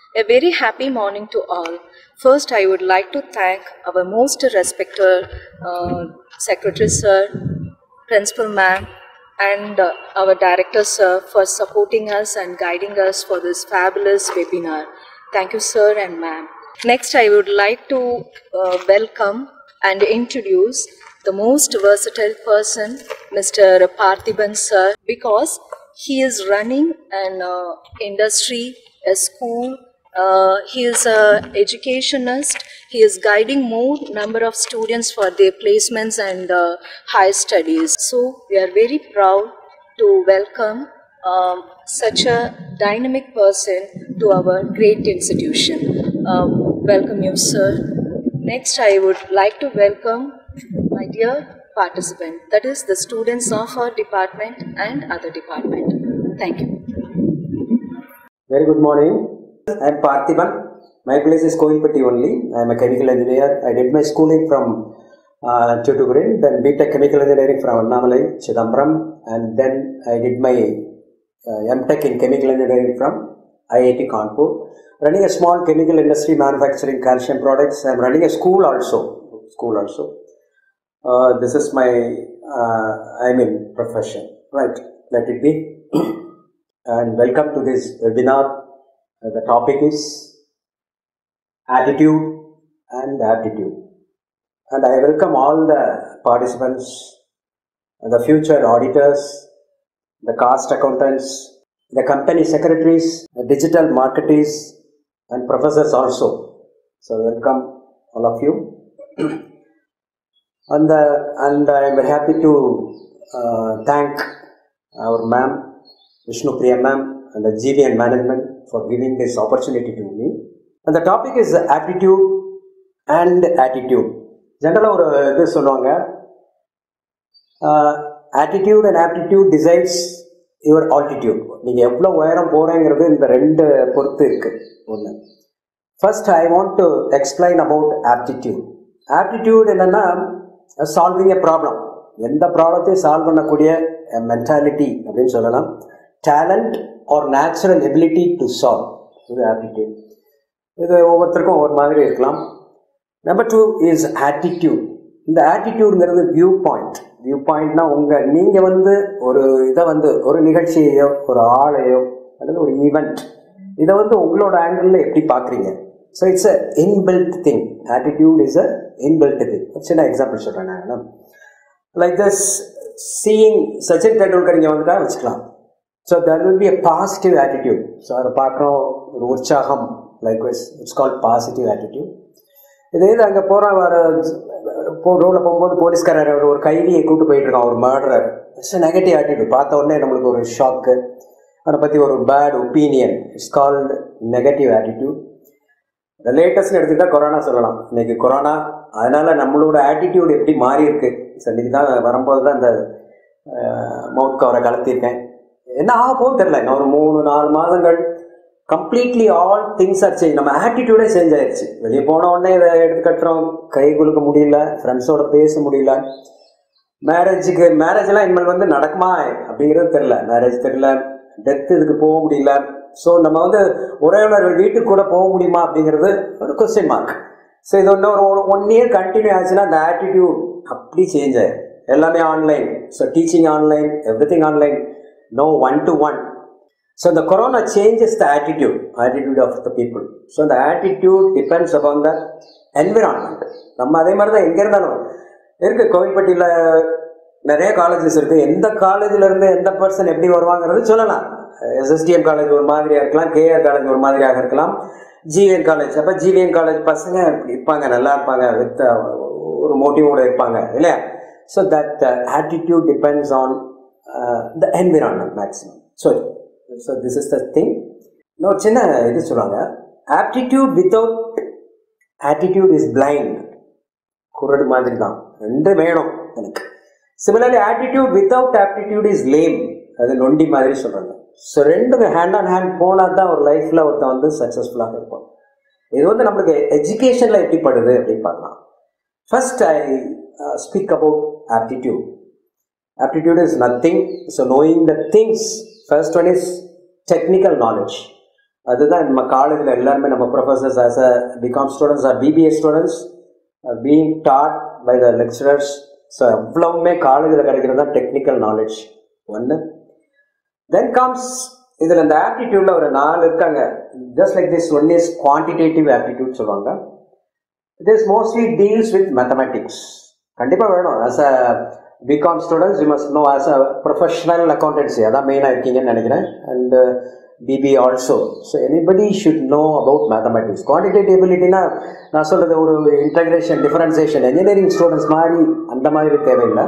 A very happy morning to all. First, I would like to thank our most respected uh, Secretary Sir, Principal Ma'am, and uh, our Director Sir for supporting us and guiding us for this fabulous webinar. Thank you, Sir and Ma'am. Next, I would like to uh, welcome and introduce the most versatile person, Mr. Parthiban Sir, because he is running an uh, industry, a school, uh, he is a educationist. He is guiding more number of students for their placements and uh, higher studies. So we are very proud to welcome um, such a dynamic person to our great institution. Um, welcome you, sir. Next, I would like to welcome my dear participant, that is the students of our department and other department. Thank you. Very good morning. I am Parthiban. My place is Koilpatti only. I am a chemical engineer. I did my schooling from uh, Tuticorin, then BTech Chemical Engineering from Annamalai, Chidambaram, and then I did my uh, MTech in Chemical Engineering from IIT Kanpur. Running a small chemical industry manufacturing calcium products. I am running a school also. School also. Uh, this is my, uh, I mean, profession. Right, let it be. and welcome to this webinar. Uh, the topic is attitude and aptitude. And I welcome all the participants, the future auditors, the cost accountants, the company secretaries, the digital marketers, and professors also. So welcome all of you. and, the, and I am very happy to uh, thank our ma'am, Vishnu Priya ma'am, and the GVN management for giving this opportunity to me. And the topic is aptitude and attitude. ஜென்ரலாக ஒரு இது சொல்லுவாங்க attitude and aptitude decides your altitude நீங்கள் எவ்வளோ உயரம் போகிறேங்கிறது இந்த ரெண்டு பொறுத்து இருக்குது ஒன்று first I want to explain about aptitude aptitude என்னென்னா சால்விங் எ ப்ராப்ளம் எந்த ப்ராப்ளத்தையும் சால்வ் பண்ணக்கூடிய மென்டாலிட்டி அப்படின்னு சொல்லலாம் talent or natural ability to solve இது ஆப்டிடியூட் இது ஒவ்வொருத்தருக்கும் ஒவ்வொரு மாதிரி இருக்கலாம் நம்பர் டூ இஸ் ஆட்டிடியூட் இந்த ஆட்டிடியூடுங்கிறது வியூ பாயிண்ட் வியூ பாயிண்ட்னா உங்கள் நீங்கள் வந்து ஒரு இதை வந்து ஒரு நிகழ்ச்சியையோ ஒரு ஆளையோ அல்லது ஒரு ஈவெண்ட் இதை வந்து உங்களோட ஆங்கிளில் எப்படி பார்க்குறீங்க so it's a inbuilt thing attitude is a inbuilt thing சின்ன எக்ஸாம்பிள் சொல்கிறேன் நான் like thus seeing Sachin Tendulkar இங்கே வந்துட்டா வச்சுக்கலாம் so there will be a positive attitude so அதை பார்க்குறோம் ஒரு உற்சாகம் likewise it's called positive attitude இதே இது அங்கே போகிற வர ரோடில் போகும்போது போலீஸ்காரர் ஒரு கைதியை கூட்டு போயிட்டு இருக்கான் ஒரு மர்டரர் இட்ஸ் நெகட்டிவ் ஆட்டிடியூட் பார்த்த உடனே நம்மளுக்கு ஒரு ஷாக்கு அதை பற்றி ஒரு bad opinion it's called negative attitude லேட்டஸ்ட்னு எடுத்துக்கிட்டால் கொரோனா சொல்லலாம் இன்னைக்கு கொரோனா அதனால நம்மளோட ஆட்டிடியூட் எப்படி மாறி இருக்கு இன்னைக்கு தான் வரும்போது தான் இந்த மவுத் கவரை கலத்திருக்கேன் என்ன ஆக போகும் தெரில இன்னும் ஒரு மூணு நாலு மாதங்கள் completely all things are change நம்ம ஆட்டிடியூடே சேஞ்ச் ஆயிடுச்சு வெளியே போன உடனே இதை எடுத்து கட்டுறோம் கை கொடுக்க முடியல ஃப்ரெண்ட்ஸோட பேச முடியல மேரேஜுக்கு மேரேஜ்லாம் இனிமேல் வந்து நடக்குமா அப்படிங்கிறது தெரில மேரேஜ் தெரில டெத் இதுக்கு போக முடியல ஸோ நம்ம வந்து உறவினர்கள் வீட்டுக்கு கூட போக முடியுமா அப்படிங்கிறது ஒரு கொஸ்டின் மார்க் ஸோ இது ஒன்று ஒரு ஒன் இயர் கண்டினியூ ஆச்சுன்னா அந்த ஆட்டிடியூட் அப்படி சேஞ்ச் ஆயிடும் எல்லாமே online so teaching online everything online no one to one so இந்த corona changes the attitude attitude of the people so அந்த attitude depends upon the environment நம்ம அதே மாதிரி தான் எங்கே இருந்தாலும் இருக்குது கோவில்பட்டியில் நிறைய காலேஜஸ் இருக்குது எந்த காலேஜில் எந்த பர்சன் எப்படி வருவாங்கிறது சொல்லலாம் எஸ்எஸ்டிஎம் காலேஜ் ஒரு மாதிரியாக இருக்கலாம் கேஆர் காலேஜ் ஒரு மாதிரியாக இருக்கலாம் ஜிவிஎன் காலேஜ் அப்போ ஜிவிஎன் காலேஜ் பசங்க இருப்பாங்க நல்லா இருப்பாங்க வித் ஒரு மோட்டிவோட இருப்பாங்க இல்லையா so that attitude depends on the environment maximum so so this is the thing இன்னொரு சின்ன இது சொல்லுவாங்க aptitude without attitude is blind குரடு மாதிரி தான் ரெண்டு வேணும் எனக்கு similarly attitude without aptitude is lame அது நொண்டி மாதிரி சொல்கிறாங்க ஸோ ரெண்டும் ஹேண்ட் ஆன் ஹேண்ட் போனால் தான் ஒரு லைஃப்பில் ஒருத்தன் வந்து சக்ஸஸ்ஃபுல்லாக இருப்பான் இது வந்து நம்மளுக்கு எஜுகேஷனில் எப்படி படுது அப்படின்னு பார்க்கலாம் first I speak about aptitude aptitude is nothing so knowing the things first one is technical knowledge அதுதான் நம்ம காலேஜில் எல்லாருமே நம்ம professors as a BCom students or BBA students being taught by the lecturers so எவ்வளவுமே காலேஜில் கிடைக்கிறது தான் technical knowledge ஒன்று தென் கம்ஸ் இதில் இந்த ஆப்டிடியூட்ல ஒரு நாலு இருக்காங்க just like this one is quantitative aptitude சொல்லுவாங்க it is mostly deals with mathematics கண்டிப்பாக வேணும் as a BCom students you must know as a professional accountancy அதான் மெயினாக இருக்கீங்கன்னு நினைக்கிறேன் and BB also so anybody should know about mathematics quantitative எபிலிட்டினா நான் சொல்கிறது ஒரு இன்டகிரேஷன் டிஃபரன்சியேஷன் இன்ஜினியரிங் ஸ்டூடெண்ட்ஸ் மாதிரி அந்த மாதிரி தேவையில்லை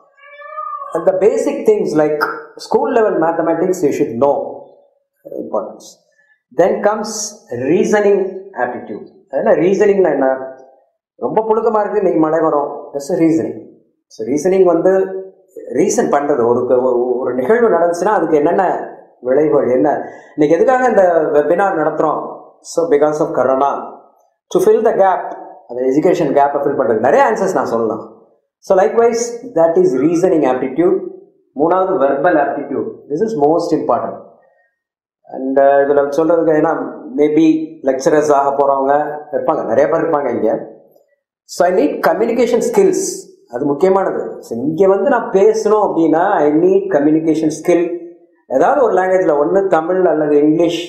அந்த basic things like school level mathematics you should know importance then comes reasoning aptitude அதனால் ரீசனிங்னா என்ன ரொம்ப புழுக்கமாக இருக்குது நீங்கள் மழை வரும் ஜஸ்ட் ரீசனிங் ஸோ ரீசனிங் வந்து ரீசன் பண்ணுறது ஒரு ஒரு நிகழ்வு நடந்துச்சுன்னா அதுக்கு என்னென்ன விளைவுகள் என்ன இன்னைக்கு எதுக்காக இந்த வெபினார் நடத்துகிறோம் so because of corona to fill the gap அந்த எஜுகேஷன் கேப்பை ஃபில் பண்ணுறது நிறைய ஆன்சர்ஸ் நான் சொல்லலாம் so likewise that is reasoning aptitude மூணாவது verbal aptitude this is most important and இதில் சொல்கிறதுக்கு ஏன்னா மேபி லெக்சரர்ஸ் ஆக போகிறவங்க இருப்பாங்க நிறைய பேர் இருப்பாங்க இங்கே so I need communication skills அது முக்கியமானது ஸோ இங்கே வந்து நான் பேசணும் அப்படின்னா ஐ நீட் கம்யூனிகேஷன் ஸ்கில் ஏதாவது ஒரு லாங்குவேஜில் ஒன்று தமிழ் அல்லது இங்கிலீஷ்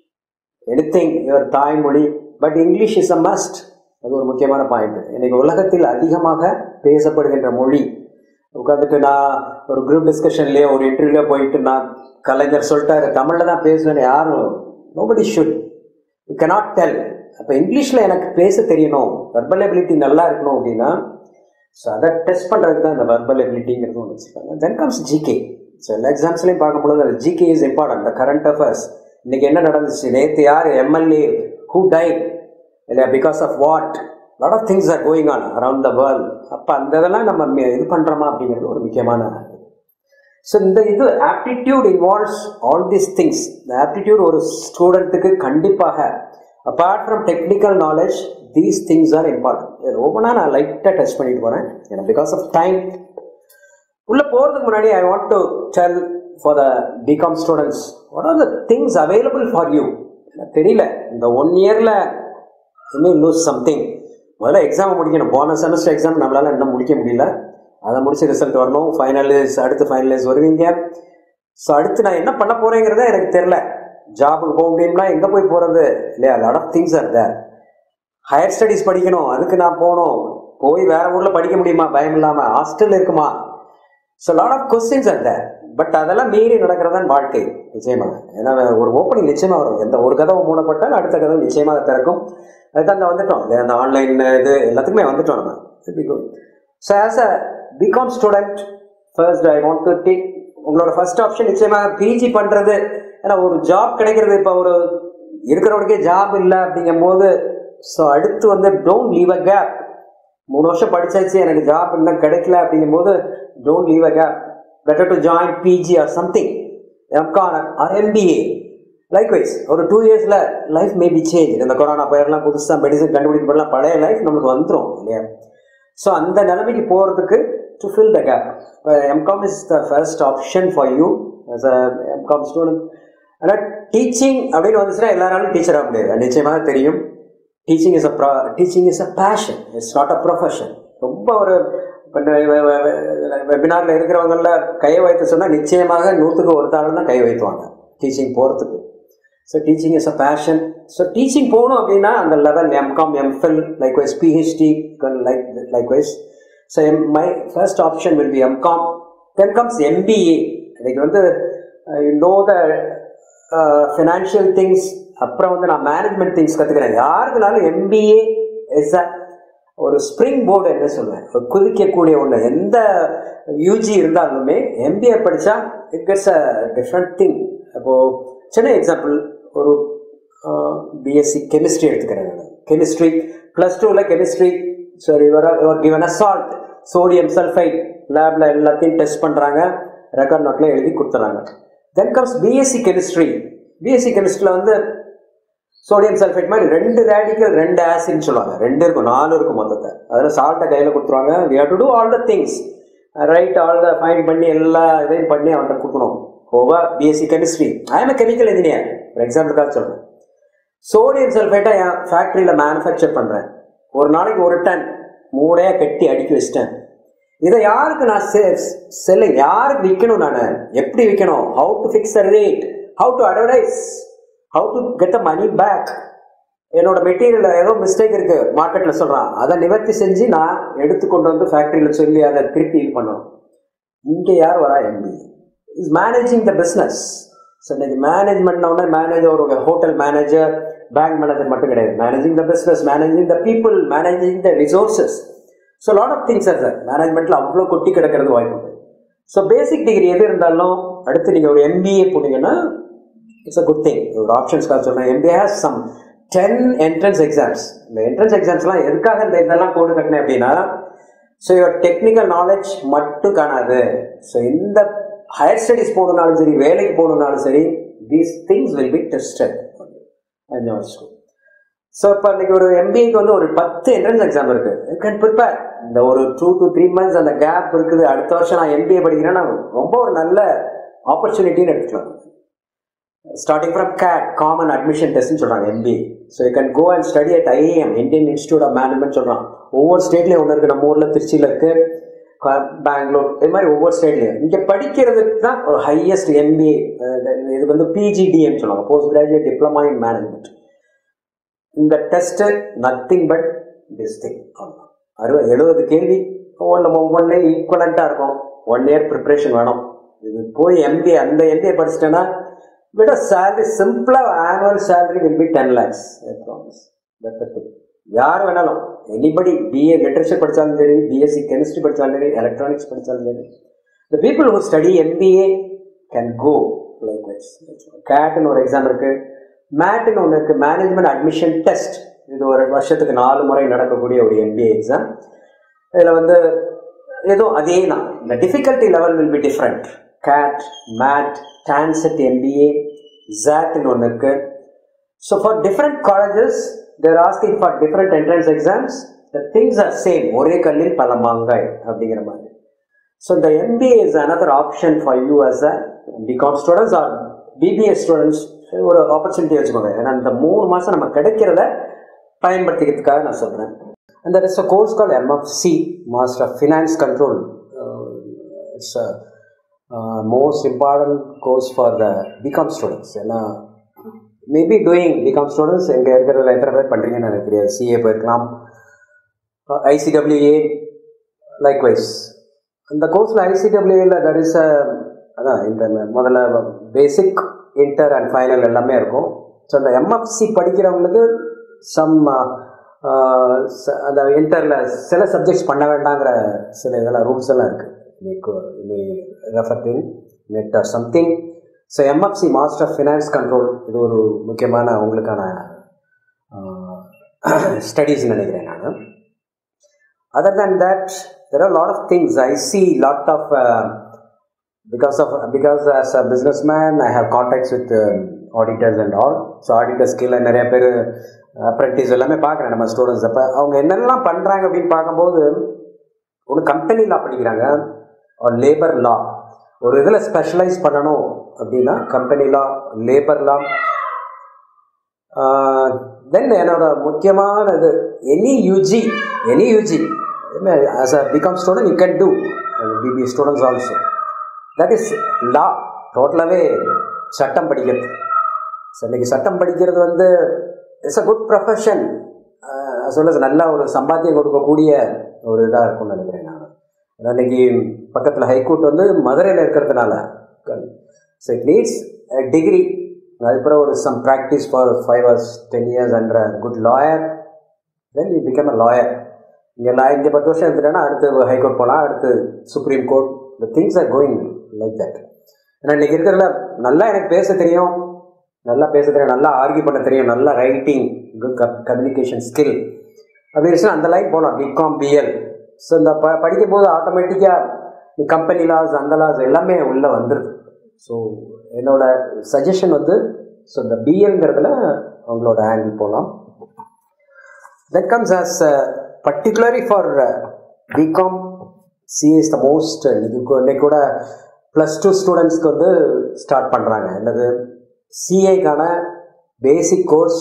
எனிதிங் இவர் தாய்மொழி but English is a must அது ஒரு முக்கியமான பாயிண்ட் இன்னைக்கு உலகத்தில் அதிகமாக பேசப்படுகின்ற மொழி உட்காந்துட்டு நான் ஒரு குரூப் டிஸ்கஷன்லேயோ ஒரு இன்டர்வியூல போயிட்டு நான் கலைஞர் சொல்லிட்டாரு தமிழில் தான் பேசுவேன்னு யாரும் nobody should you cannot tell அப்போ இங்கிலீஷில் எனக்கு பேச தெரியணும் வெர்பல் எபிலிட்டி நல்லா இருக்கணும் அப்படின்னா ஸோ அதை டெஸ்ட் பண்ணுறதுக்கு தான் இந்த வெர்பல் எபிலிட்டிங்கிறது ஒன்று வச்சுருக்காங்க தென் கம்ஸ் ஜிகே ஸோ எல்லா எக்ஸாம்ஸ்லையும் பார்க்கும்பொழுது அது GK is important the current affairs இன்னைக்கு என்ன நடந்துச்சு நேற்று யார் எம்எல்ஏ ஹூ டைட் இல்லை because of what lot of things are going on around the world அப்போ அந்த இதெல்லாம் நம்ம இது பண்ணுறோமா அப்படிங்கிறது ஒரு முக்கியமான ஸோ இந்த இது aptitude involves all these things இந்த ஆப்டிடியூட் ஒரு ஸ்டூடெண்ட்டுக்கு கண்டிப்பாக apart from technical knowledge these things are important ஓப்பனாக நான் லைட்டாக டச் பண்ணிட்டு போகிறேன் ஏன்னா பிகாஸ் ஆஃப் டைம் உள்ளே போகிறதுக்கு முன்னாடி I want to tell for the BCom students what are the things available for you எனக்கு தெரியல இந்த ஒன் இயரில் இன்னும் லூஸ் சம்திங் முதல்ல எக்ஸாம் முடிக்கணும் போன செமஸ்டர் எக்ஸாம் நம்மளால் இன்னும் முடிக்க முடியல அதை முடிச்சு ரிசல்ட் வரணும் ஃபைனலிஸ் அடுத்து ஃபைனலிஸ் வருவீங்க ஸோ அடுத்து நான் என்ன பண்ண போகிறேங்கிறத எனக்கு தெரில ஜாபுக்கு போக முடியும்னா எங்கே போய் போகிறது இல்லையா lot of things are there higher studies படிக்கணும் அதுக்கு நான் போகணும் போய் வேற ஊரில் படிக்க முடியுமா பயம் இல்லாமல் ஹாஸ்டல் இருக்குமா so lot of questions are there but அதெல்லாம் மீறி நடக்கிறதான் வாழ்க்கை நிச்சயமாக ஏன்னா ஒரு ஓப்பனிங் நிச்சயமாக வரும் எந்த ஒரு கதவு மூடப்பட்டால் அடுத்த கதவு நிச்சயமாக திறக்கும் அதுதான் அந்த வந்துட்டோம் அந்த ஆன்லைன் இது எல்லாத்துக்குமே வந்துட்டோம் நம்ம so as a BCom student first I want to take உங்களோட ஃபர்ஸ்ட் ஆப்ஷன் நிச்சயமாக பிஜி பண்ணுறது ஏன்னா ஒரு ஜாப் கிடைக்கிறது இப்போ ஒரு இருக்கிறவனுக்கே ஜாப் இல்லை அப்படிங்கும் போது ஸோ அடுத்து வந்து டோன்ட் லீவ் அ கேப் மூணு வருஷம் படிச்சாச்சு எனக்கு ஜாப் இன்னும் கிடைக்கல அப்படிங்கும் போது don't leave a gap better to join PG or something MCom or MBA likewise ஒரு டூ இயர்ஸில் லைஃப் மேபி சேஞ்ச் இந்த கொரோனா பயிரெலாம் புதுசாக மெடிசன் கண்டுபிடிக்கப்படலாம் பழைய லைஃப் நம்மளுக்கு வந்துடும் இல்லையா ஸோ அந்த நிலைமைக்கு போகிறதுக்கு to fill the gap MCom is the first option for you as a MCom student ஆனால் டீச்சிங் அப்படின்னு வந்துச்சுன்னா எல்லாராலும் டீச்சர் ஆக முடியாது நிச்சயமாக தெரியும் teaching is a pro teaching is a passion it's not a profession ரொம்ப ஒரு வெபினாரில் இருக்கிறவங்கள கையை வைத்து சொன்னால் நிச்சயமாக நூற்றுக்கு ஒரு தாள் தான் கை வைத்துவாங்க டீச்சிங் போகிறதுக்கு so teaching is a passion so teaching போகணும் அப்படின்னா அந்த level MCom MPhil likewise PhD like likewise so M my first option will be MCom then comes MBA இன்னைக்கு வந்து you know the financial things அப்புறம் வந்து நான் management things கற்றுக்கிறேன் யாருக்குனாலும் எம்பிஏ இஸ் அ ஒரு ஸ்ப்ரிங் போர்டு என்ன சொல்லுவேன் ஒரு குதிக்கக்கூடிய ஒன்று எந்த யூஜி இருந்தாலுமே எம்பிஏ படித்தா it gets a different thing அப்போது சின்ன எக்ஸாம்பிள் ஒரு பிஎஸ்சி கெமிஸ்ட்ரி எடுத்துக்கிறேன் நான் கெமிஸ்ட்ரி ப்ளஸ் டூவில் கெமிஸ்ட்ரி சரி ஒரு given a salt sodium sulphide லேபில் எல்லாத்தையும் டெஸ்ட் பண்ணுறாங்க ரெக்கார்ட் நோட்டில் எழுதி கொடுத்துறாங்க then comes BSc chemistry BSc கெமிஸ்ட்ரியில் வந்து சோடியம் சல்ஃபேட் மாதிரி ரெண்டு ரேடிக்கல் ரெண்டு ஆசிட்னு சொல்லுவாங்க ரெண்டு இருக்கும் நாலு இருக்கும் மொத்தத்தை அதில் சால்ட்டை கையில் கொடுத்துருவாங்க we have to do all the things right all the fine பண்ணி எல்லா இதையும் பண்ணி அவன்கிட்ட கொடுக்கணும் ஓவா BSc chemistry I am chemical engineer for எக்ஸாம்பிளுக்காக சொல்கிறேன் சோடியம் சல்ஃபேட்டை என் ஃபேக்ட்ரியில் மேனுஃபேக்சர் பண்ணுறேன் ஒரு நாளைக்கு ஒரு டன் மூடையாக கட்டி அடுக்கி வச்சிட்டேன் இதை யாருக்கு நான் செல்லிங் யாருக்கு விற்கணும் நான் எப்படி விற்கணும் how to fix the rate how to advertise how to get the money back என்னோட மெட்டீரியல் ஏதோ மிஸ்டேக் இருக்கு மார்க்கெட்டில் சொல்கிறான் அதை நிவர்த்தி செஞ்சு நான் எடுத்து கொண்டு வந்து ஃபேக்ட்ரியில் சொல்லி அதை திருப்பி இது பண்ணணும் இங்கே யார் வரா MB is managing the business so இன்னைக்கு மேனேஜ்மெண்ட்னோட மேனேஜ் ஒரு ஹோட்டல் மேனேஜர் பேங்க் மேனேஜர் மட்டும் கிடையாது managing the business managing the people managing the resources so lot of things sir sir மேனேஜ்மெண்ட்டில் அவ்வளோ கொட்டி கிடக்கிறது வாய்ப்பு உண்டு ஸோ பேசிக் டிகிரி எது இருந்தாலும் அடுத்து நீங்கள் ஒரு எம்பிஏ போனீங்கன்னா இட்ஸ் அ குட் திங் ஒரு ஆப்ஷன்ஸ்க்காக சொல்கிறேன் MBA has some ten entrance exams இந்த என்ட்ரன்ஸ் எக்ஸாம்ஸ்லாம் எதுக்காக இந்த இதெல்லாம் கோடு கட்டினேன் அப்படின்னா ஸோ யுவர் டெக்னிக்கல் நாலேஜ் மட்டும் காணாது ஸோ இந்த ஹையர் ஸ்டடீஸ் போகணுனாலும் சரி வேலைக்கு போகணுனாலும் சரி these things will be tested so இப்போ இன்னைக்கு ஒரு எம்பிஏக்கு வந்து ஒரு பத்து என்ட்ரன்ஸ் எக்ஸாம் இருக்கு கேன் ப்ரிப்பேர் இந்த ஒரு டூ டு த்ரீ மந்த்ஸ் அந்த கேப் இருக்குது அடுத்த வருஷம் நான் எம்பிஏ படிக்கிறேன்னா ரொம்ப ஒரு நல்ல ஆப்பர்ச்சுனிட்டின்னு எடுத்துக்கலாம் starting from CAT common admission டெஸ்ட்னு சொல்கிறாங்க MBA so you can go and study at IIM Indian institute of management சொல்கிறான் ஒவ்வொரு ஸ்டேட்லேயும் ஒன்று இருக்குது நம்ம ஊரில் திருச்சியில் இருக்குது பெங்களூர் இது மாதிரி ஒவ்வொரு ஸ்டேட்லேயும் இங்கே படிக்கிறதுக்கு தான் ஒரு ஹையஸ்ட் எம்பிஏ இது வந்து பிஜிடின்னு சொல்லுவாங்க post graduate diploma in management இந்த test nothing but this thing அறுபது எழுபது கேள்வி ஒன்று ஒவ்வொன்றே ஈக்குவலண்ட்டாக இருக்கும் ஒன் இயர் ப்ரிப்ரேஷன் வேணும் இது போய் எம்பிஏ அந்த எம்பிஏ படிச்சிட்டேன்னா விட சேலரி சிம்பிளாக annual salary will be ten lakhs யார் வேணாலும் எனிபடி பிஏ லிட்ரேச்சர் படித்தாலும் சரி பிஎஸ்சி கெமிஸ்ட்ரி படித்தாலும் சரி எலக்ட்ரானிக்ஸ் படித்தாலும் சரி the people who study MBA can go likewise கேட்னு ஒரு எக்ஸாம் இருக்குது மேட்னு ஒன்று இருக்குது மேனேஜ்மெண்ட் அட்மிஷன் டெஸ்ட் இது ஒரு வருஷத்துக்கு நாலு முறை நடக்கக்கூடிய ஒரு எம்பிஏ எக்ஸாம் இதில் வந்து ஏதோ அதே தான் இந்த difficulty level will be different CAT MAT TANCET MBA ஜாட்னு ஒன்று இருக்குது so for different colleges they're asking for different entrance exams the things are same ஒரே கல்லில் பல மாங்காய் அப்படிங்கிற மாதிரி ஸோ இந்த MBA is another option for you as a BCom students or BBA students ஒரு ஆப்பர்ச்சுனிட்டி வச்சுக்கோங்க ஏன்னா இந்த மூணு மாதம் நம்ம கிடைக்கிறத பயன்படுத்திக்கிறதுக்காக நான் சொல்கிறேன் அந்த it's a course call MFC master of finance control it's most important course for the BCom students ஏன்னா மேபி டூயிங் பிகாம் ஸ்டூடெண்ட்ஸ் எங்கே இருக்கிறதுல எத்தனை பேர் பண்ணுறீங்கன்னு எனக்கு தெரியாது சிஏ போயிருக்கலாம் ஐசிடபிள்யூஏ லைக்வைஸ் அந்த கோர்ஸில் ஐசிடபிள்யூஏல தட் இஸ் அ அதான் இந்த முதல்ல பேசிக் இன்டர் அண்ட் ஃபைனல் எல்லாமே இருக்கும் ஸோ அந்த எம்எஃப்சி படிக்கிறவங்களுக்கு சம் அந்த இன்டரில் சில சப்ஜெக்ட்ஸ் பண்ண வேண்டாங்கிற சில இதெல்லாம் ரூல்ஸ் எல்லாம் இருக்குது referring net or something so MFC master of finance control இது ஒரு முக்கியமான உங்களுக்கான ஸ்டடீஸ் நினைக்கிறேன் நான் other than that there are lot of things I see lot of because of because as a businessman I have contacts with uh, auditors and all so auditors கீழே நிறைய பேர் apprentice எல்லாமே பார்க்குறேன் நம்ம ஸ்டூடெண்ட்ஸ் அப்போ அவங்க என்னெல்லாம் பண்ணுறாங்க அப்படின்னு பார்க்கும்போது ஒன்று கம்பெனி லா படிக்கிறாங்க ஒரு லேபர் லா ஒரு இதில் ஸ்பெஷலைஸ் பண்ணணும் அப்படின்னா கம்பெனி லா லேபர் லா தென் என்னோட முக்கியமான இது any UG any UG as a BCom student you can do BB students also that is law டோட்டலாகவே சட்டம் படிக்கிறது ஸோ இன்றைக்கி சட்டம் படிக்கிறது வந்து இட்ஸ் அ குட் ப்ரொஃபஷன் சொல்ல நல்ல ஒரு சம்பாத்தியம் கொடுக்கக்கூடிய ஒரு இதாக இருக்கும்னு நினைக்கிறேன் நான் இன்னைக்கு பக்கத்தில் ஹைகோர்ட் வந்து மதுரையில் இருக்கிறதுனால ஸோ இட் நீட்ஸ் டிகிரி அதுக்கப்புறம் ஒரு some practice for five hours ten years and good lawyer then you become a lawyer இங்கே லா இங்கே பத்து வருஷம் எடுத்துட்டேன்னா அடுத்து ஹைகோர்ட் போகலாம் அடுத்து supreme court the things are going like that ஏன்னா இன்றைக்கி இருக்கிறதுல நல்லா எனக்கு பேச தெரியும் நல்லா பேச தெரியும் நல்லா ஆர்கியூ பண்ண தெரியும் நல்லா ரைட்டிங் குட் கம்யூனிகேஷன் ஸ்கில் அப்படி இருந்துச்சுன்னா அந்த லைன் போகலாம் பிகாம் பிஎல் ஸோ இந்த ப படிக்கும் போது ஆட்டோமேட்டிக்காக கம்பெனி லாஸ் அந்த லாஸ் எல்லாமே உள்ளே வந்துடுது ஸோ என்னோட சஜஷன் வந்து ஸோ இந்த பிஎல்ங்கிறதுல அவங்களோட ஆங்கிள் போகலாம் that comes as particularly for BCom CA is the most இன்னைக்கு இன்னைக்கு கூட ப்ளஸ் டூ ஸ்டூடெண்ட்ஸ்க்கு வந்து ஸ்டார்ட் பண்ணுறாங்க என்னது சிஏக்கான basic course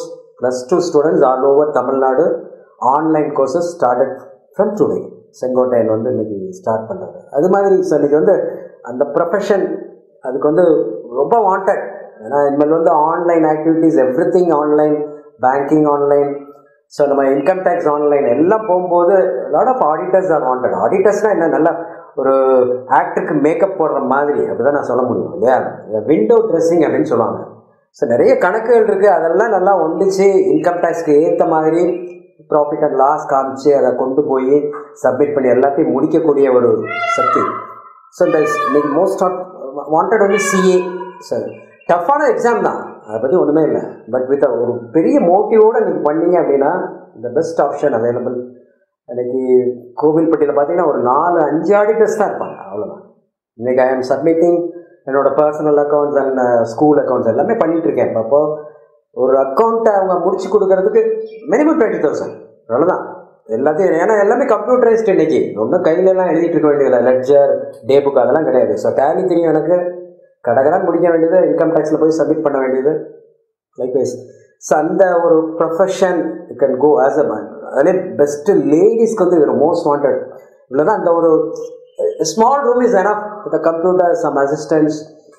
plus two students all over Tamil Nadu online courses started from today Sengottaiyan வந்து இன்னைக்கு ஸ்டார்ட் பண்ணுறாங்க அது மாதிரி ஸோ இன்னைக்கு வந்து அந்த ப்ரொஃபஷன் அதுக்கு வந்து ரொம்ப வாண்டட் ஏன்னா இனிமேல் வந்து online activities everything online banking online so நம்ம இன்கம் டேக்ஸ் ஆன்லைன் எல்லாம் போகும்போது lot of auditors are wanted ஆடிட்டர்ஸ்னால் என்ன நல்லா ஒரு ஆக்டருக்கு மேக்கப் போடுற மாதிரி அப்படிதான் நான் சொல்ல முடியும் இல்லையா விண்டோ ட்ரெஸ்ஸிங் அப்படின்னு சொல்லுவாங்க ஸோ நிறைய கணக்குகள் இருக்குது அதெல்லாம் நல்லா ஒன்றிச்சு இன்கம் டேக்ஸ்க்கு ஏற்ற மாதிரி ப்ராஃபிட் அண்ட் லாஸ் காமிச்சு அதை கொண்டு போய் சப்மிட் பண்ணி எல்லாத்தையும் முடிக்கக்கூடிய ஒரு சக்தி ஸோ இந்த இன்னைக்கு மோஸ்ட் ஆஃப் வாண்டட் வந்து சிஏ சார் டஃப்பான எக்ஸாம் தான் அதை பற்றி ஒன்றுமே இல்லை பட் வித் ஒரு பெரிய மோட்டிவோடு நீங்கள் பண்ணீங்க அப்படின்னா இந்த பெஸ்ட் ஆப்ஷன் அவைலபிள் இன்னைக்கு கோவில்பட்டியில் பார்த்தீங்கன்னா ஒரு நாலு அஞ்சு ஆடிட்டர்ஸ் தான் இருப்பாங்க அவ்வளோதான் இன்னைக்கு ஐ எம் சப்மிட்டிங் என்னோட personal accounts and school accounts எல்லாமே பண்ணிட்டு இருக்கேன் இப்போ அப்போ ஒரு அக்கௌண்ட்டை அவங்க முடிச்சு கொடுக்கறதுக்கு மினிமம் டுவெண்ட்டி தௌசண்ட் அவ்வளோதான் எல்லாத்தையும் ஏன்னா எல்லாமே கம்ப்யூட்டரைஸ்ட் இன்னைக்கு ஒன்றும் கையிலலாம் எழுதிட்டு இருக்க வேண்டியதில்லை லெட்ஜர் டே புக் அதெல்லாம் கிடையாது ஸோ டேலி தெரியும் எனக்கு கடகடான்னு முடிக்க வேண்டியது இன்கம் டேக்ஸில் போய் சப்மிட் பண்ண வேண்டியது லைக்வைஸ் ஸோ அந்த ஒரு profession you can go as a man அதிலே பெஸ்ட்டு லேடிஸ்க்கு வந்து இது மோஸ்ட் வாண்டட் இவ்வளோதான் அந்த ஒரு small room is enough with computer some assistance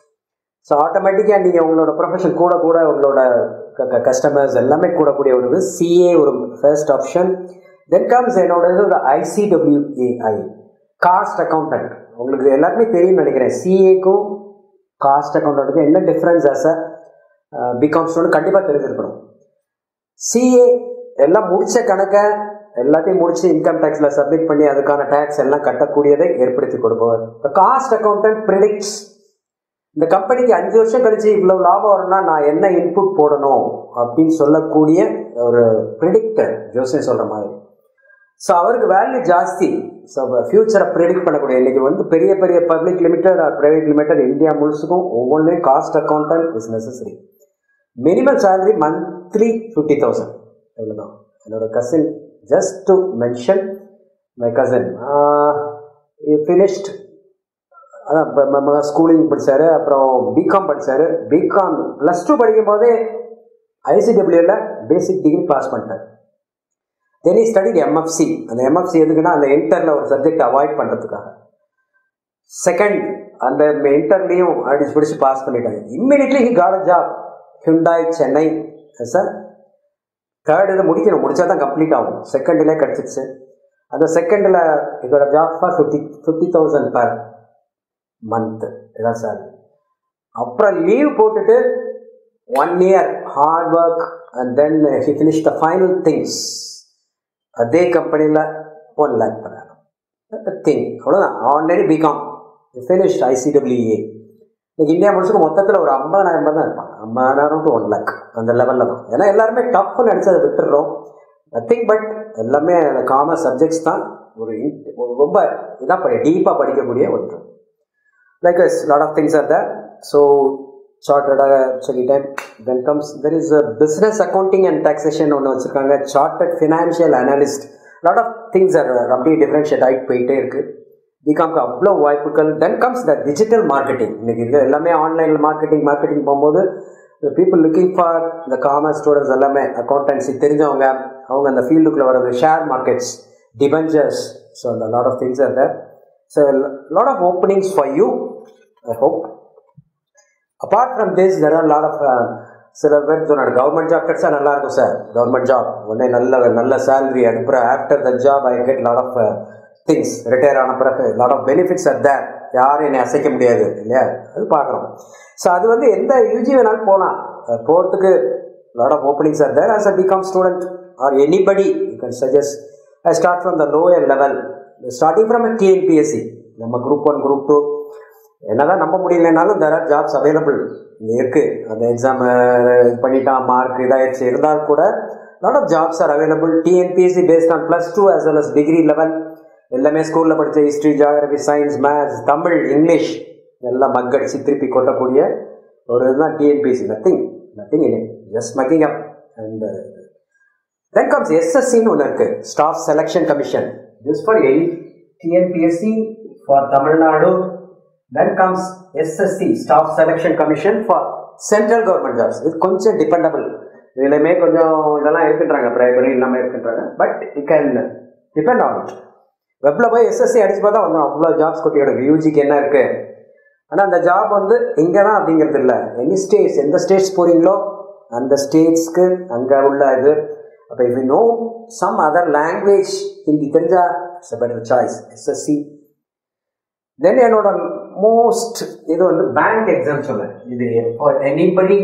so ஆட்டோமேட்டிக்காக நீங்கள் உங்களோட ப்ரொஃபஷன் கூட கூட உங்களோட கஸ்டமர்ஸ் எல்லாமே கூடக்கூடிய ஒரு இது சிஏ ஒரு ஃபர்ஸ்ட் ஆப்ஷன் தென் கம்ஸ் என்னோட இது ஒரு ஐசிடபிள்யூஏஐ காஸ்ட் அக்கௌண்டன்ட் உங்களுக்கு எல்லாருமே தெரியும்னு நினைக்கிறேன் சிஏக்கும் காஸ்ட் அக்கௌண்டன்ட்டுக்கும் என்ன difference as a BCom student கண்டிப்பாக தெரிஞ்சிருக்கணும் சிஏ எல்லாம் முடிச்ச கணக்கை எல்லாத்தையும் முடிச்சு இன்கம் டேக்ஸ்ல சப்மிட் பண்ணி அதுக்கான டேக்ஸ் எல்லாம் கட்டக்கூடியதை ஏற்படுத்தி கொடுப்பவர் காஸ்ட் அக்கௌண்டன்ட் ப்ரிடிக்ட்ஸ் இந்த கம்பெனிக்கு அஞ்சு வருஷம் கழிச்சு இவ்வளவு லாபம் வரும்னா நான் என்ன இன்புட் போடணும் அப்படின்னு சொல்லக்கூடிய ஒரு ப்ரிடிக்டர் ஜோசியம் சொல்ற மாதிரி ஸோ அவருக்கு வேல்யூ ஜாஸ்தி ஸோ ஃபியூச்சரை ப்ரிடிக்ட் பண்ணக்கூடிய இன்னைக்கு வந்து பெரிய பெரிய public limited or private limited India முழுசுக்கும் ஒவ்வொன்றையும் cost accountant is necessary minimum salary monthly fifty thousand இவ்வளோதான் என்னோட cousin just to mention my cousin finished அதான் ஸ்கூலிங் படித்தார் அப்புறம் பிகாம் படித்தார் பிகாம் ப்ளஸ் டூ படிக்கும் போதே ஐசிடபிள்யூவில் பேசிக் டிகிரி பாஸ் பண்ணிட்டார் தென் இ ஸ்டடி எம்எஃப்சி அந்த எம்எஃப்சி எதுக்குன்னா அந்த இன்டரில் ஒரு சப்ஜெக்ட் அவாய்ட் பண்ணுறதுக்காக செகண்ட் அந்த இன்டர்லையும் அடிச்சு பிடிச்சி பாஸ் பண்ணிட்டாங்க immediately he got a job Hyundai Chennai sir third இது முடிக்கணும் முடிச்சா தான் கம்ப்ளீட் ஆகும் செகண்டில் கிடச்சிச்சு அந்த செகண்டில் இதோட job for fifty fifty thousand per month இதான் சார் அப்புறம் லீவ் போட்டுட்டு one year hard work and then he finish the final things அதே கம்பெனியில் one lakh per annum thing அவ்வளோதான் ஆல்ரெடி பிகாம் ஃபினிஷ் ஐசிடபிள்யூஏ இன்னைக்கு இந்தியா முழுசுக்கு மொத்தத்தில் ஒரு ஐம்பதாயிரம் பேர் தான் இருப்பாங்க ஐம்பதாயிரம் டு ஒன் லேக் அந்த லெவலில் தான் ஏன்னா எல்லாருமே டஃப்னு நினச்சி அதை விட்டுடுறோம் நத்திங் பட் எல்லாமே காமர்ஸ் சப்ஜெக்ட்ஸ் தான் ஒரு ரொம்ப இதாக படி டீப்பாக படிக்கக்கூடிய ஒன்று like lot of things are the so சார்ட்டடாக சொல்லிட்டேன் then comes there is business accounting and taxation ஒன்று வச்சுருக்காங்க chartered financial analyst lot of things are அப்படியே டிஃப்ரென்ஷியேட் ஆகிட்டு போயிட்டே இருக்குது பிகாம்க்கு அவ்வளோ வாய்ப்புகள் then comes the digital marketing இன்னைக்கு இது எல்லாமே ஆன்லைனில் மார்க்கெட்டிங் மார்க்கெட்டிங் போகும்போது பீப்புள் லுக்கிங் ஃபார் இந்த காமர்ஸ் ஸ்டூடெண்ட்ஸ் எல்லாமே அக்கௌண்டன்சி தெரிஞ்சவங்க அவங்க அந்த ஃபீல்டுக்குள்ளே வர்றது ஷேர் மார்க்கெட்ஸ் டிபெஞ்சர்ஸ் ஸோ அந்த lot of things are there so lot of openings for you I hope apart from this there are lot of சில பேர் சொன்னாங்க கவர்மெண்ட் ஜாப் கிடைச்சா நல்லா இருக்கும் சார் கவர்மெண்ட் ஜாப் உடனே நல்ல நல்ல சேலரி அதுக்கப்புறம் after the job I get lot of things retire ஆன பிறகு lot of benefits at there யாரும் என்னை அசைக்க முடியாது இல்லையா அது பார்க்குறோம் ஸோ அது வந்து எந்த யூஜி வேணாலும் போகலாம் போகிறதுக்கு lot of openings are there as a BCom student or anybody you can suggest I start from the lower level starting from TNPSC நம்ம குரூப் ஒன் குரூப் டூ என்னதான் நம்ப முடியலனாலும் தெர் ஆர் ஜாப்ஸ் அவைலபிள் இங்கே இருக்குது அந்த exam இது பண்ணிட்டான் mark இதாகிடுச்சு இருந்தால் கூட lot of jobs are available TNPSC based on plus two as well as degree level எல்லாமே ஸ்கூலில் படித்த history geography science maths Tamil English எல்லாம் மக்கடிச்சு திருப்பி கொட்டக்கூடிய ஒரு இதுதான் TNPSC nothing nothing in just mugging up and then comes எஸ்எஸ்சின்னு ஒன்று இருக்குது staff selection commission this for any TNPSC for Tamil Nadu then comes SSC staff selection commission for central government jobs இது கொஞ்சம் டிபெண்டபிள் இதுலையுமே கொஞ்சம் இதெல்லாம் இருக்குன்றாங்க பிரைமரி இல்லாமல் இருக்குன்றாங்க but you can depend on it வெப்பில் போய் எஸ்எஸ்சி அடிச்சு பார்த்தா வந்துடும் அவ்வளோ ஜாப்ஸ் கொட்டி கிடக்கு யூஜிக்கு என்ன இருக்குது ஆனால் அந்த ஜாப் வந்து இங்கே தான் அப்படிங்கிறது இல்லை எனி ஸ்டேட்ஸ் எந்த ஸ்டேட்ஸ் போகிறீங்களோ அந்த ஸ்டேட்ஸ்க்கு அங்கே உள்ள இது அப்போ if you know some other language Hindi தெரிஞ்சா it's a better choice SSC then என்னோட மோஸ்ட் இது வந்து பேங்க் எக்ஸாம் சொல்லேன் இது ஃபார் எனிபடி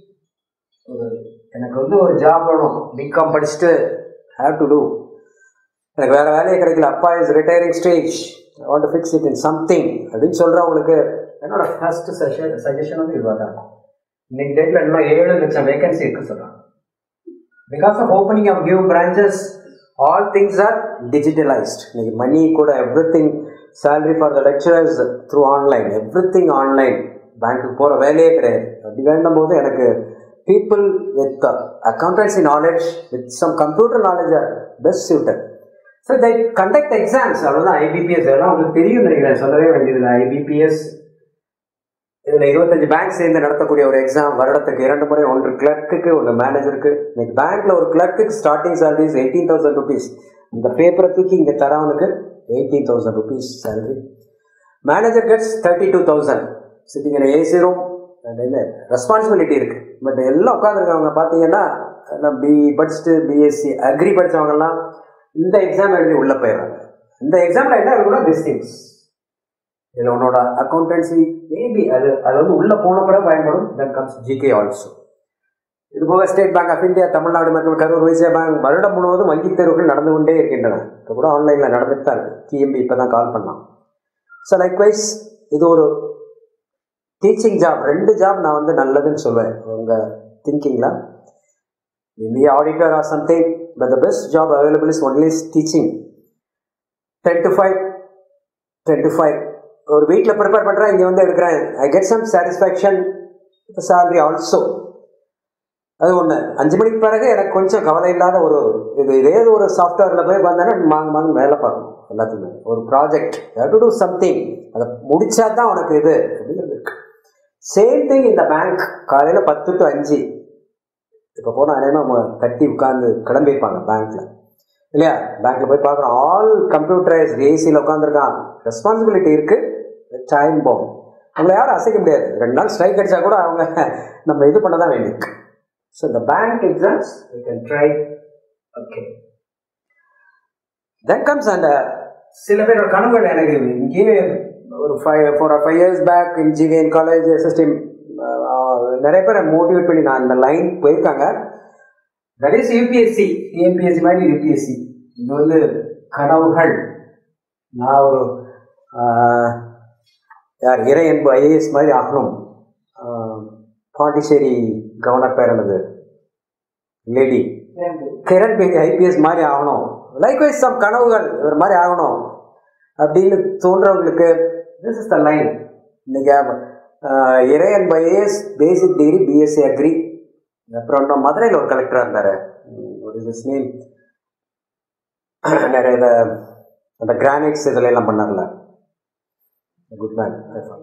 எனக்கு வந்து ஒரு ஜாப் வேணும் பிகாம் படிச்சுட்டு ஹேவ் டு டூ எனக்கு வேறு வேலையே கிடைக்கல அப்பா is retiring stage want to fix it in something அப்படின்னு சொல்கிறவங்களுக்கு என்னோட ஃபர்ஸ்ட் சஜஷன் சஜஷன் வந்து இதுவாக தான் இருக்கும் இன்னைக்கு டேட்டில் இன்னும் ஏழு லட்சம் வேகன்சி இருக்கு சொல்கிறாங்க because of opening of new branches all things are digitalised இன்னைக்கு மணி கூட everything salary for the lecturers through online everything online பேங்க்குக்கு போகிற வேலையே கிடையாது அப்படி வேண்டும் போது எனக்கு people with accountancy knowledge with some computer knowledge are best suited so they conduct exams அவ்வளோதான் ஐபிபிஎஸ் அதெல்லாம் உங்களுக்கு தெரியும் நினைக்கிறேன் சொல்லவே வேண்டியதில்லை ஐபிபிஎஸ் இதில் இருபத்தஞ்சு பேங்க் சேர்ந்து நடத்தக்கூடிய ஒரு எக்ஸாம் வருடத்துக்கு இரண்டு முறை ஒன்று கிளர்க்குக்கு ஒன்று மேனேஜருக்கு இன்னைக்கு பேங்க்ல ஒரு கிளர்க்குக்கு starting salaries eighteen thousand rupees இந்த பேப்பரை தூக்கி இங்கே தரவனுக்கு eighteen thousand rupees salary manager gets thirty two thousand sitting in AC room responsibility இருக்கு பட் எல்லாம் உட்காந்துருக்கவங்க பார்த்தீங்கன்னா பி படிச்சுட்டு பிஎஸ்சி அக்ரி படித்தவங்கலாம் இந்த எக்ஸாம் எழுதி உள்ளே போயிடுறாங்க இந்த எக்ஸாமில் என்ன இருக்குன்னா திஸ் திங்ஸ் இதில் உன்னோட அக்கௌண்டன்சி மேபி அது அது வந்து உள்ளே போன பிறகு பயன்படும் தென் கம்ஸ் ஜிகே ஆல்சோ இது போக State Bank of India Tamil Nadu மற்றும் கரூர் வைசிய பேங்க் வருடம் முழுவதும் வங்கி தேர்வுகள் நடந்து கொண்டே இருக்கின்றன இப்போ கூட ஆன்லைனில் நடந்துட்டு தான் இருக்கு டிஎம்பி இப்போ தான் கால் பண்ணலாம் ஸோ லைக்வைஸ் இது ஒரு டீச்சிங் ஜாப் ரெண்டு ஜாப் நான் வந்து நல்லதுன்னு சொல்லுவேன் உங்கள் திங்கிங்கில் maybe auditor or something, but the best job available is only is teaching. 10 to 5, 10 to 5. ஒரு வீட்டில் ப்ரிப்பேர் பண்ணுறேன் இங்கே வந்து எடுக்கிறேன் I get some satisfaction salary also அது ஒன்று அஞ்சு மணிக்கு பிறகு எனக்கு கொஞ்சம் கவலை இல்லாத ஒரு இது இதே ஒரு சாஃப்ட்வேரில் போய் வந்தேன்னா மாங்க மாங்க வேலை பார்க்கணும் எல்லாத்துக்குமே ஒரு ப்ராஜெக்ட் டு டூ சம்திங் அதை முடிச்சா தான் உனக்கு இது அப்படிங்கிறது இருக்கு சேம் திங் இந்த பேங்க் காலையில் பத்து டு அஞ்சு இப்போ போனால் அநேகமாக தட்டி உட்காந்து கிளம்பியிருப்பாங்க பேங்க்கில் இல்லையா பேங்க்கில் போய் பார்க்குறோம் ஆல் கம்ப்யூட்டரைஸ் ஏசியில் உட்காந்துருக்கான் ரெஸ்பான்சிபிலிட்டி இருக்குது டைம் போகும் அவங்கள யாரும் அசைக்க முடியாது ரெண்டு நாள் ஸ்ட்ரைக் அடித்தா கூட அவங்க நம்ம இது பண்ண தான் வேண்டியிருக்கு ஸோ இந்த bank exams you can try okay then comes அந்த சில பேரோட கனவுகள் எனக்கு இங்கேயே ஒரு five four or five years back engineering college SST நிறைய பேரை மோட்டிவேட் பண்ணி நான் இந்த லைன் போயிருக்காங்க தட் இஸ் யூபிஎஸ்சி டிஎன்பிஎஸ்சி மாதிரி யூபிஎஸ்சி இது வந்து கனவுகள் நான் ஒரு ஆஹ், யார் இறை என்பு ஐஏஎஸ் மாதிரி ஆகணும் ஆஹ், பாண்டிச்சேரி கவர்னர் பேர் என்னது லேடி கிரண் பேடி ஐபிஎஸ் மாதிரி ஆகணும் லைக்வைஸ் சம் கனவுகள் இவர் மாதிரி ஆகணும் அப்படின்னு தோன்றவங்களுக்கு திஸ் இஸ் த லைன் இன்னைக்கு ஆஹ், Irai Anbu IAS basic degree BSc agri அப்புறம் இன்னும் மதுரையில் ஒரு கலெக்டராக இருந்தார் ஒரு இஸ் நேம் நிறைய இத அந்த கிரானைட்ஸ் இதில் எல்லாம் பண்ணார்ல குட் மேன்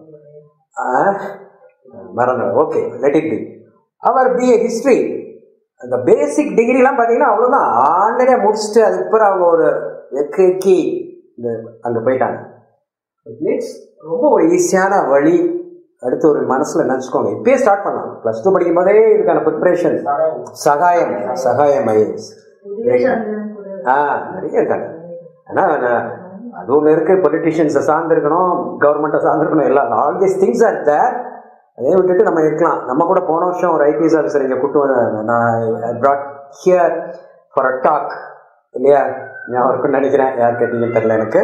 மறந்து ஓகே லெட் இட் பி அவர் பிஏ ஹிஸ்ட்ரி அந்த பேசிக் டிகிரிலாம் பார்த்தீங்கன்னா அவ்வளோதான் ஆல்ரெடியே முடிச்சுட்டு அதுக்கப்புறம் அவங்க ஒரு எக்கு எக்கி இந்த அங்கே போயிட்டாங்க இட் மீன்ஸ் ரொம்ப ஒரு ஈஸியான வழி அடுத்து ஒரு மனசில் நினச்சிக்கோங்க இப்பயே ஸ்டார்ட் பண்ணலாம் ப்ளஸ் டூ படிக்கும் போதே இதுக்கான ப்ரிப்பரேஷன் சகாயம் சகாயம் ஐஎஸ் ஆ நிறைய இருக்காங்க ஆனால் அது ஒன்று இருக்கு பொலிட்டிஷியன்ஸை சார்ந்திருக்கணும் கவர்மெண்ட்டை சார்ந்திருக்கணும் எல்லாம் all this things are there அதே விட்டுட்டு நம்ம இருக்கலாம் நம்ம கூட போன வருஷம் ஒரு ஐபிஎஸ் ஆஃபீஸர் இங்கே கூட்டு வந்தாங்க. நான் brought here for a talk இல்லையா ஞாபகம் இருக்குன்னு நினைக்கிறேன் யார் கேட்டீங்கன்னு தெரியல எனக்கு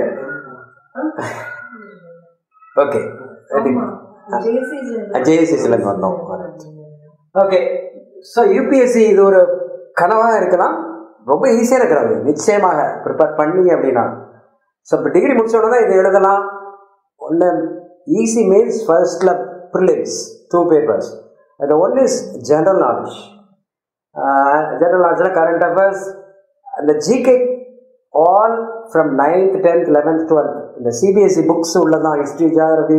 ஓகே ஜேஎஸ்சிஸ்லேருந்து வந்தோம் ஓகே ஸோ யூபிஎஸ்சி இது ஒரு கனவாக இருக்கலாம் ரொம்ப ஈஸியாக இருக்கிறது நிச்சயமாக ப்ரிப்பேர் பண்ணீங்க அப்படின்னா ஸோ இப்போ டிகிரி முடிச்ச உடனே இதை எழுதலாம் ஒன்று ஈஸி மீன்ஸ் ஃபர்ஸ்ட்ல ப்ரிலிம்ஸ் டூ பேப்பர்ஸ் அந்த ஒன் இஸ் ஜென்ரல் நாலேஜ் ஜென்ரல் நாலேஜில் கரண்ட் அஃபேர்ஸ் அந்த GK all from ninth tenth eleventh twelfth இந்த சிபிஎஸ்சி புக்ஸ் உள்ளதான் ஹிஸ்ட்ரி ஜியாகிரபி